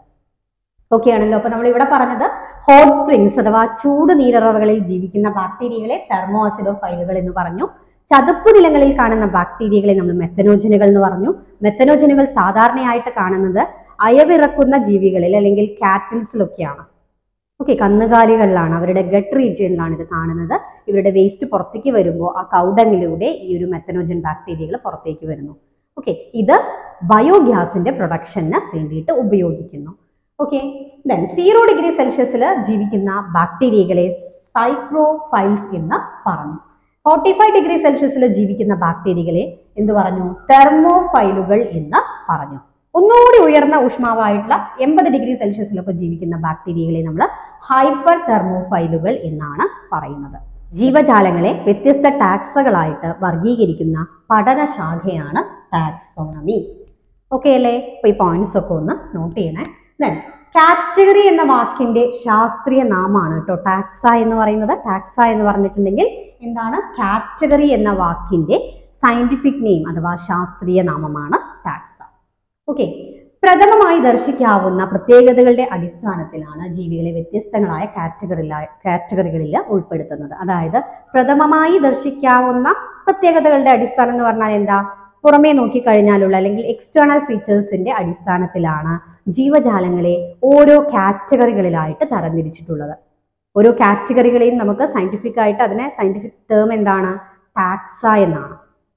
ഓക്കെ ആണല്ലോ അപ്പൊ നമ്മൾ ഇവിടെ പറഞ്ഞത് ഹോട്ട് സ്പ്രിങ്സ് അഥവാ ചൂട് നീരറവകളിൽ ജീവിക്കുന്ന ബാക്ടീരിയകളെ തെർമോ അസിഡോഫൈലുകൾ എന്ന് പറഞ്ഞു ചതുപ്പ് നിലങ്ങളിൽ കാണുന്ന ബാക്ടീരിയകളെ നമ്മൾ മെത്തനോജനുകൾ എന്ന് പറഞ്ഞു മെത്തനോജനുകൾ സാധാരണയായിട്ട് കാണുന്നത് അയവിറക്കുന്ന ജീവികളിൽ അല്ലെങ്കിൽ കാറ്റിൽസിലൊക്കെയാണ് ഓക്കെ കന്നുകാലികളിലാണ് അവരുടെ ഗട്ട് റീജിയനിലാണ് ഇത് കാണുന്നത് ഇവരുടെ വേസ്റ്റ് പുറത്തേക്ക് വരുമ്പോൾ ആ കൗഡങ്ങിലൂടെ ഈ ഒരു മെത്തനോജൻ ബാക്ടീരിയകൾ പുറത്തേക്ക് വരുന്നു ഓക്കെ ഇത് ബയോഗ്യാസിന്റെ പ്രൊഡക്ഷന് വേണ്ടിയിട്ട് ഉപയോഗിക്കുന്നു ഓക്കെ ദെൻ സീറോ ഡിഗ്രി സെൽഷ്യസിൽ ജീവിക്കുന്ന ബാക്ടീരിയകളെ സൈക്രോഫൈൽസ് എന്ന് പറഞ്ഞു ഫോർട്ടി ഫൈവ് ഡിഗ്രി സെൽഷ്യസിൽ ജീവിക്കുന്ന ബാക്ടീരിയകളെ എന്ത് പറഞ്ഞു തെർമോഫൈലുകൾ എന്ന് പറഞ്ഞു ഒന്നുകൂടി ഉയർന്ന ഊഷ്മാവായിട്ടുള്ള എൺപത് ഡിഗ്രി സെൽഷ്യസിലൊക്കെ ജീവിക്കുന്ന ബാക്ടീരിയകളെ നമ്മൾ ഹൈപ്പർ തെർമോഫൈലുകൾ എന്നാണ് പറയുന്നത് ജീവജാലങ്ങളെ വ്യത്യസ്ത ടാക്സകളായിട്ട് വർഗീകരിക്കുന്ന പഠന ശാഖയാണ് ടാക്സോണമി ഓക്കെ അല്ലേ അപ്പൊ ഈ പോയിന്റ്സ് ഒക്കെ ഒന്ന് നോട്ട് ചെയ്യണേ ദെൻ കാറ്റഗറി എന്ന വാക്കിന്റെ ശാസ്ത്രീയ നാമാണ് കേട്ടോ ടാക്സ എന്ന് പറയുന്നത് ടാക്സ എന്ന് പറഞ്ഞിട്ടുണ്ടെങ്കിൽ എന്താണ് കാറ്റഗറി എന്ന വാക്കിന്റെ സയന്റിഫിക് നെയിം അഥവാ ശാസ്ത്രീയ നാമമാണ് ടാക്സ ഓക്കെ പ്രഥമമായി ദർശിക്കാവുന്ന പ്രത്യേകതകളുടെ അടിസ്ഥാനത്തിലാണ് ജീവികളെ വ്യത്യസ്തങ്ങളായ കാറ്റഗറിയില കാറ്റഗറികളിൽ ഉൾപ്പെടുത്തുന്നത് അതായത് പ്രഥമമായി ദർശിക്കാവുന്ന പ്രത്യേകതകളുടെ അടിസ്ഥാനം എന്ന് പറഞ്ഞാൽ എന്താ പുറമേ നോക്കിക്കഴിഞ്ഞാലുള്ള അല്ലെങ്കിൽ എക്സ്റ്റേണൽ ഫീച്ചേഴ്സിന്റെ അടിസ്ഥാനത്തിലാണ് ജീവജാലങ്ങളെ ഓരോ കാറ്റഗറികളിലായിട്ട് തരംതിരിച്ചിട്ടുള്ളത് ഓരോ കാറ്റഗറികളെയും നമുക്ക് സയന്റിഫിക് ആയിട്ട് അതിനെ സയന്റിഫിക് ടേം എന്താണ് ടാക്സ എന്നാണ്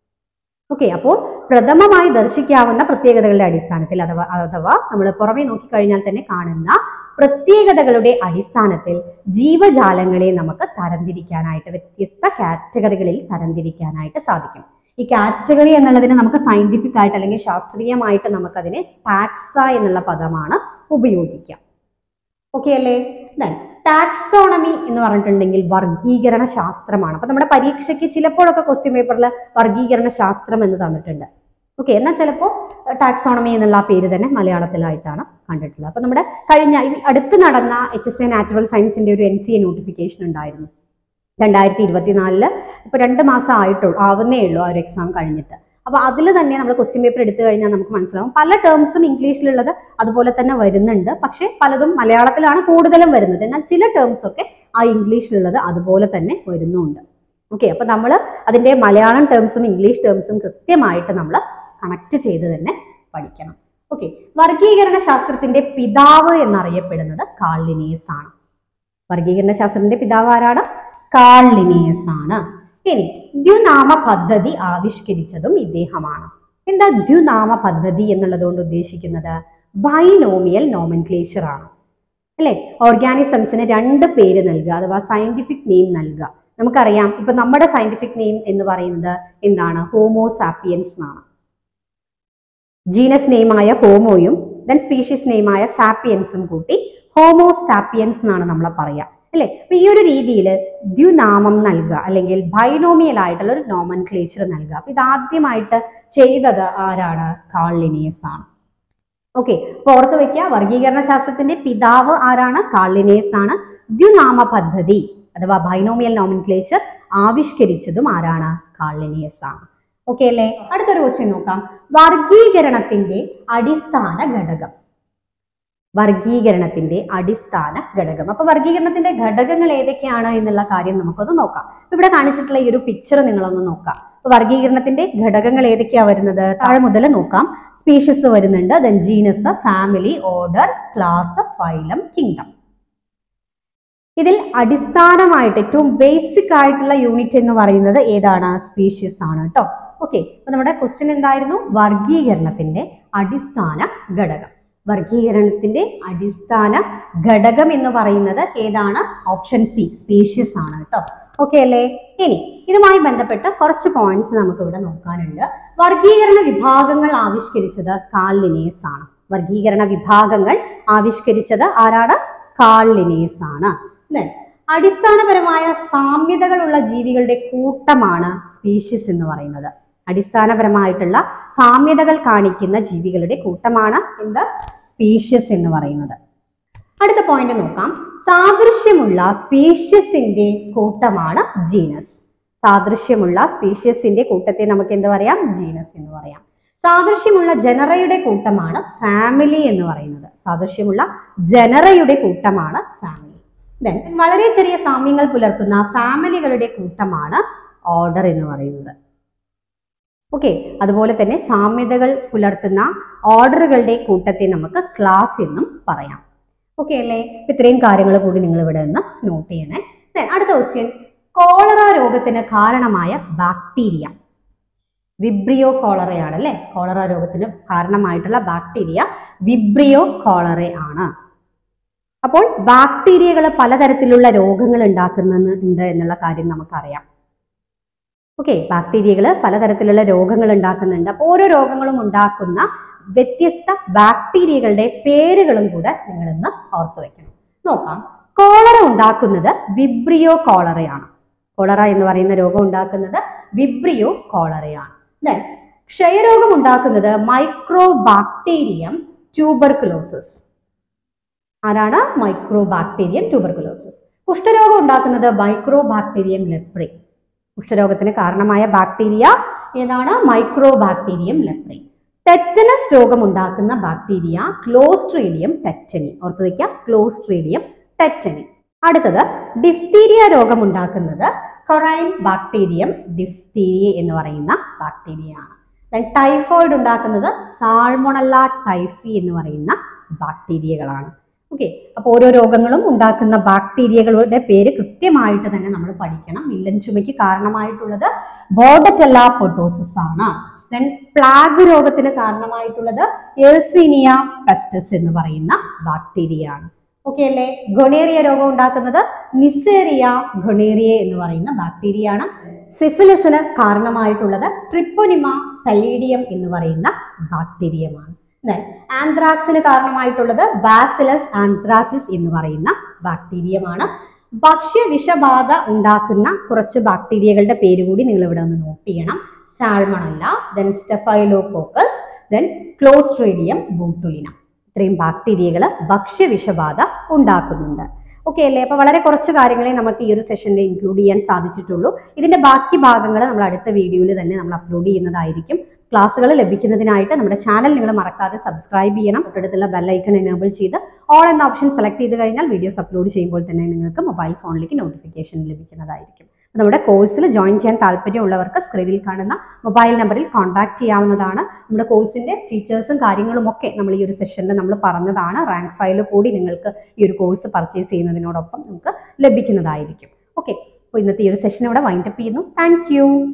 ഓക്കെ അപ്പോൾ പ്രഥമമായി ദർശിക്കാവുന്ന പ്രത്യേകതകളുടെ അടിസ്ഥാനത്തിൽ അഥവാ അഥവാ നമ്മൾ പുറമേ നോക്കിക്കഴിഞ്ഞാൽ തന്നെ കാണുന്ന പ്രത്യേകതകളുടെ അടിസ്ഥാനത്തിൽ ജീവജാലങ്ങളെ നമുക്ക് തരംതിരിക്കാനായിട്ട് വ്യത്യസ്ത കാറ്റഗറികളിൽ തരംതിരിക്കാനായിട്ട് സാധിക്കും ഈ കാറ്റഗറി എന്നുള്ളതിന് നമുക്ക് സയന്റിഫിക് ആയിട്ട് അല്ലെങ്കിൽ ശാസ്ത്രീയമായിട്ട് നമുക്കതിനെ ടാക്സ എന്നുള്ള പദമാണ് ഉപയോഗിക്കാം ഓക്കെ അല്ലേ ദെൻ ടാക്സോണമി എന്ന് പറഞ്ഞിട്ടുണ്ടെങ്കിൽ വർഗീകരണ ശാസ്ത്രമാണ് അപ്പൊ നമ്മുടെ പരീക്ഷയ്ക്ക് ചിലപ്പോഴൊക്കെ ക്വസ്റ്റ്യൻ പേപ്പറിൽ വർഗീകരണ ശാസ്ത്രം എന്ന് തന്നിട്ടുണ്ട് ഓക്കെ എന്നാൽ ചിലപ്പോൾ ടാക്സോണമി എന്നുള്ള ആ പേര് തന്നെ മലയാളത്തിലായിട്ടാണ് കണ്ടിട്ടുള്ളത് അപ്പോൾ നമ്മുടെ കഴിഞ്ഞ ഈ അടുത്ത് നടന്ന എച്ച് എസ് എ നാച്ചുറൽ സയൻസിന്റെ ഒരു എൻ സി എ നോട്ടിഫിക്കേഷൻ ഉണ്ടായിരുന്നു രണ്ടായിരത്തി ഇരുപത്തിനാലില് ഇപ്പോൾ രണ്ട് മാസം ആയിട്ടുള്ളൂ ആവുന്നേ ഉള്ളൂ ആ ഒരു എക്സാം കഴിഞ്ഞിട്ട് അപ്പോൾ അതിൽ തന്നെ നമ്മൾ ക്വസ്റ്റ്യൻ പേപ്പർ എടുത്തു കഴിഞ്ഞാൽ നമുക്ക് മനസ്സിലാവും പല ടേംസും ഇംഗ്ലീഷിലുള്ളത് അതുപോലെ തന്നെ വരുന്നുണ്ട് പക്ഷേ പലതും മലയാളത്തിലാണ് കൂടുതലും വരുന്നത് എന്നാൽ ചില ടേംസ് ഒക്കെ ആ ഇംഗ്ലീഷിലുള്ളത് അതുപോലെ തന്നെ വരുന്നുണ്ട് ഓക്കെ അപ്പോൾ നമ്മൾ അതിൻ്റെ മലയാളം ടേംസും ഇംഗ്ലീഷ് ടേംസും കൃത്യമായിട്ട് നമ്മൾ കണക്ട് ചെയ്ത് തന്നെ പഠിക്കണം ഓക്കെ വർഗീകരണ ശാസ്ത്രത്തിന്റെ പിതാവ് എന്നറിയപ്പെടുന്നത് കാൾലിനിയസ് ആണ് വർഗീകരണ ശാസ്ത്രത്തിന്റെ പിതാവ് ആരാണ് കാൾലിനിയസ് ആണ് ഇനി ദ്വിനാമ പദ്ധതി ആവിഷ്കരിച്ചതും ഇദ്ദേഹമാണ് എന്താ ദ്വിനാമ പദ്ധതി എന്നുള്ളത് കൊണ്ട് ഉദ്ദേശിക്കുന്നത് ബൈനോമിയൽ നോമൻക്ലേച്ചർ ആണ് അല്ലെ ഓർഗാനിസംസിന് രണ്ട് പേര് നൽകുക അഥവാ സയന്റിഫിക് നെയിം നൽകുക നമുക്കറിയാം ഇപ്പൊ നമ്മുടെ സയന്റിഫിക് നെയിം എന്ന് പറയുന്നത് എന്താണ് ഹോമോസാപ്പിയൻസ് എന്നാണ് ജീനസ് നെയിമായ ഹോമോയും ദെൻ സ്പീഷീസ് നെയിമായ സാപ്പിയൻസും കൂട്ടി ഹോമോസാപ്പിയൻസ് എന്നാണ് നമ്മൾ പറയുക അല്ലെ അപ്പൊ ഈ ഒരു രീതിയിൽ ദ്വിനാമം നൽകുക അല്ലെങ്കിൽ ബൈനോമിയൽ ആയിട്ടുള്ള ഒരു നോമൻ ക്ലേച്ചർ നൽകുക അപ്പൊ ഇതാദ്യമായിട്ട് ചെയ്തത് ആരാണ് കാൾലിനിയസ് ആണ് ഓക്കെ അപ്പൊ ഓർത്ത് വെക്കുക വർഗീകരണ ശാസ്ത്രത്തിന്റെ പിതാവ് ആരാണ് കാൾലിനിയസ് ആണ് ദ്വിനാമ പദ്ധതി അഥവാ ബൈനോമിയൽ നോമൻക്ലേച്ചർ ആവിഷ്കരിച്ചതും ആരാണ് കാൾലിനിയസ് ആണ് ഓക്കെ അല്ലേ അടുത്തൊരു ക്വസ്റ്റ്യൻ നോക്കാം വർഗീകരണത്തിന്റെ അടിസ്ഥാന ഘടകം വർഗീകരണത്തിന്റെ അടിസ്ഥാന ഘടകം അപ്പൊ വർഗീകരണത്തിന്റെ ഘടകങ്ങൾ ഏതൊക്കെയാണ് എന്നുള്ള കാര്യം നമുക്കൊന്ന് നോക്കാം ഇവിടെ കാണിച്ചിട്ടുള്ള ഈ ഒരു പിക്ചർ നിങ്ങളൊന്ന് നോക്കാം അപ്പൊ വർഗീകരണത്തിന്റെ ഘടകങ്ങൾ ഏതൊക്കെയാ വരുന്നത് താഴെ മുതൽ നോക്കാം സ്പീഷ്യസ് വരുന്നുണ്ട് then genus family order class phylum kingdom ഇതിൽ അടിസ്ഥാനമായിട്ട് ഏറ്റവും ബേസിക് ആയിട്ടുള്ള യൂണിറ്റ് എന്ന് പറയുന്നത് ഏതാണ് സ്പീഷ്യസ് ആണ് കേട്ടോ ഓക്കെ അപ്പൊ നമ്മുടെ ക്വസ്റ്റ്യൻ എന്തായിരുന്നു വർഗീകരണത്തിന്റെ അടിസ്ഥാന ഘടകം വർഗീകരണത്തിന്റെ അടിസ്ഥാന ഘടകം എന്ന് പറയുന്നത് ഏതാണ് ഓപ്ഷൻ സി സ്പീഷ്യസ് ആണ് കേട്ടോ ഓക്കെ അല്ലേ ഇനി ഇതുമായി ബന്ധപ്പെട്ട കുറച്ച് പോയിന്റ്സ് നമുക്ക് ഇവിടെ നോക്കാനുണ്ട് വർഗീകരണ വിഭാഗങ്ങൾ ആവിഷ്കരിച്ചത് കാൾലിനേസ് ആണ് വർഗീകരണ വിഭാഗങ്ങൾ ആവിഷ്കരിച്ചത് ആരാണ് കാൾലിനേസ് ആണ് Then, അടിസ്ഥാനപരമായ സാമ്യതകളുള്ള ജീവികളുടെ കൂട്ടമാണ് സ്പീഷ്യസ് എന്ന് പറയുന്നത് അടിസ്ഥാനപരമായിട്ടുള്ള സാമ്യതകൾ കാണിക്കുന്ന ജീവികളുടെ കൂട്ടമാണ് എന്ത് സ്പീഷ്യസ് എന്ന് പറയുന്നത് അടുത്ത പോയിന്റ് നോക്കാം സാദൃശ്യമുള്ള സ്പീഷ്യസിന്റെ കൂട്ടമാണ് ജീനസ് സാദൃശ്യമുള്ള സ്പീഷ്യസിന്റെ കൂട്ടത്തെ നമുക്ക് എന്ത് പറയാം ജീനസ് എന്ന് പറയാം സാദൃശ്യമുള്ള ജനറയുടെ കൂട്ടമാണ് ഫാമിലി എന്ന് പറയുന്നത് സാദൃശ്യമുള്ള ജനറയുടെ കൂട്ടമാണ് ഫാമിലി ദെൻ വളരെ ചെറിയ സാമ്യങ്ങൾ പുലർത്തുന്ന ഫാമിലികളുടെ കൂട്ടമാണ് ഓർഡർ എന്ന് പറയുന്നത് ഓക്കെ അതുപോലെ തന്നെ സാമ്യതകൾ പുലർത്തുന്ന ഓർഡറുകളുടെ കൂട്ടത്തെ നമുക്ക് ക്ലാസ് എന്നും പറയാം ഓക്കെ അല്ലേ ഇപ്പൊ ഇത്രയും കാര്യങ്ങൾ കൂടി നിങ്ങൾ ഇവിടെ നിന്ന് നോട്ട് ചെയ്യണേ Then അടുത്ത ക്വസ്റ്റ്യൻ കോളറ രോഗത്തിന് കാരണമായ ബാക്ടീരിയ വിബ്രിയോ കോളറയാണ് അല്ലേ കോളറ രോഗത്തിന് കാരണമായിട്ടുള്ള ബാക്ടീരിയ വിബ്രിയോ കോളറ ആണ് അപ്പോൾ ബാക്ടീരിയകൾ പലതരത്തിലുള്ള രോഗങ്ങൾ ഉണ്ടാക്കുന്നുണ്ട് എന്നുള്ള കാര്യം നമുക്കറിയാം ഓക്കെ ബാക്ടീരിയകൾ പലതരത്തിലുള്ള രോഗങ്ങൾ ഉണ്ടാക്കുന്നുണ്ട് അപ്പോൾ ഓരോ രോഗങ്ങളും ഉണ്ടാക്കുന്ന വ്യത്യസ്ത ബാക്ടീരിയകളുടെ പേരുകളും കൂടെ നിങ്ങൾ ഇന്ന് ഓർത്തു വെക്കണം നോക്കാം കോളറ ഉണ്ടാക്കുന്നത് വിബ്രിയോ കോളറയാണ് കോളറ എന്ന് പറയുന്ന രോഗം ഉണ്ടാക്കുന്നത് വിബ്രിയോ കോളറയാണ് Then, ക്ഷയരോഗം ഉണ്ടാക്കുന്നത് മൈക്രോ ബാക്ടീരിയം ട്യൂബർകുലോസിസ് ആരാണ് മൈക്രോ ബാക്ടീരിയം ട്യൂബർകുലോസിസ് കുഷ്ഠരോഗം ഉണ്ടാക്കുന്നത് മൈക്രോ ബാക്ടീരിയം ലെപ്രി കുഷ്ഠരോഗത്തിന് കാരണമായ ബാക്ടീരിയ ഏതാണ് മൈക്രോ ബാക്ടീരിയം ലെപ്രി ടെറ്റനസ് രോഗം ഉണ്ടാക്കുന്ന ബാക്ടീരിയ ക്ലോസ്ട്രീഡിയം ടെറ്റനി ഓർത്ത് വയ്ക്കുക ക്ലോസ്ട്രീഡിയം ടെറ്റനി അടുത്തത് ഡിഫ്തീരിയ രോഗം ഉണ്ടാക്കുന്നത് കൊറൈൻ ബാക്ടീരിയം ഡിഫ്തീരിയ എന്ന് പറയുന്ന ബാക്ടീരിയയാണ് Then ടൈഫോയിഡ് ഉണ്ടാക്കുന്നത് സാൾമൊണല്ല ടൈഫി എന്ന് പറയുന്ന ബാക്ടീരിയകളാണ് ഓക്കെ അപ്പോൾ ഓരോ രോഗങ്ങളും ഉണ്ടാക്കുന്ന ബാക്ടീരിയകളുടെ പേര് കൃത്യമായിട്ട് തന്നെ നമ്മൾ പഠിക്കണം വില്ലൻ ചുമയ്ക്ക് കാരണമായിട്ടുള്ളത് ബോർഡറ്റല്ല പൊട്ടോസിസ് ആണ് ദെൻ പ്ലാഗ് രോഗത്തിന് കാരണമായിട്ടുള്ളത് എൽസീനിയ പെസ്റ്റസ് എന്ന് പറയുന്ന ബാക്ടീരിയ ആണ് ഓക്കെ അല്ലേ ഗൊണേറിയ രോഗം ഉണ്ടാക്കുന്നത് നിസേറിയ ഗൊണേറിയ എന്ന് പറയുന്ന ബാക്ടീരിയ ആണ് സിഫിലിസിന് കാരണമായിട്ടുള്ളത് ട്രിപ്പോനിമ പലീഡിയം എന്ന് പറയുന്ന ബാക്ടീരിയമാണ് Then, ആന്ത്രാക്സിന് കാരണമായിട്ടുള്ളത് ബാസിലസ് ആന്ത്രാസിസ് എന്ന് പറയുന്ന ബാക്ടീരിയമാണ് ഭക്ഷ്യ വിഷബാധ ഉണ്ടാക്കുന്ന കുറച്ച് ബാക്ടീരിയകളുടെ പേര് കൂടി നിങ്ങൾ ഇവിടെ ഒന്ന് നോട്ട് ചെയ്യണം salmonella then staphylococcus then clostridium botulinum ഇത്രയും ബാക്ടീരിയകൾ ഭക്ഷ്യവിഷബാധ ഉണ്ടാക്കുന്നുണ്ട് ഓക്കെ അല്ലേ അപ്പോൾ വളരെ കുറച്ച് കാര്യങ്ങളെ നമുക്ക് ഈ ഒരു സെഷനിൽ ഇൻക്ലൂഡ് ചെയ്യാൻ സാധിച്ചിട്ടുള്ളൂ ഇതിന്റെ ബാക്കി ഭാഗങ്ങൾ നമ്മൾ അടുത്ത വീഡിയോയിൽ തന്നെ നമ്മൾ അപ്ലോഡ് ചെയ്യുന്നതായിരിക്കും ക്ലാസ്സുകൾ ലഭിക്കുന്നതിനായിട്ട് നമ്മുടെ ചാനൽ നിങ്ങൾ മറക്കാതെ സബ്സ്ക്രൈബ് ചെയ്യണം തൊട്ടടുത്തുള്ള ബെല്ലൈക്കൺ എനേബിൾ ചെയ്ത് ഓൾ എന്ന ഓപ്ഷൻ സെലക്ട് ചെയ്ത് കഴിഞ്ഞാൽ വീഡിയോസ് അപ്ലോഡ് ചെയ്യുമ്പോൾ തന്നെ നിങ്ങൾക്ക് മൊബൈൽ ഫോണിലേക്ക് നോട്ടിഫിക്കേഷൻ ലഭിക്കുന്നതായിരിക്കും നമ്മുടെ കോഴ്സിൽ ജോയിൻ ചെയ്യാൻ താല്പര്യമുള്ളവർക്ക് സ്ക്രീനിൽ കാണുന്ന മൊബൈൽ നമ്പറിൽ കോൺടാക്ട് ചെയ്യാവുന്നതാണ് നമ്മുടെ കോഴ്സിന്റെ ഫീച്ചേഴ്സും കാര്യങ്ങളും ഒക്കെ നമ്മൾ ഈ ഒരു സെഷനിൽ നമ്മൾ പറഞ്ഞതാണ് റാങ്ക് ഫയൽ കൂടി നിങ്ങൾക്ക് ഈ ഒരു കോഴ്സ് പർച്ചേസ് ചെയ്യുന്നതിനോടൊപ്പം നമുക്ക് ലഭിക്കുന്നതായിരിക്കും ഓക്കെ അപ്പോൾ ഇന്നത്തെ ഈ ഒരു സെഷൻ ഇവിടെ വൈൻഡപ്പ് ചെയ്യുന്നു താങ്ക്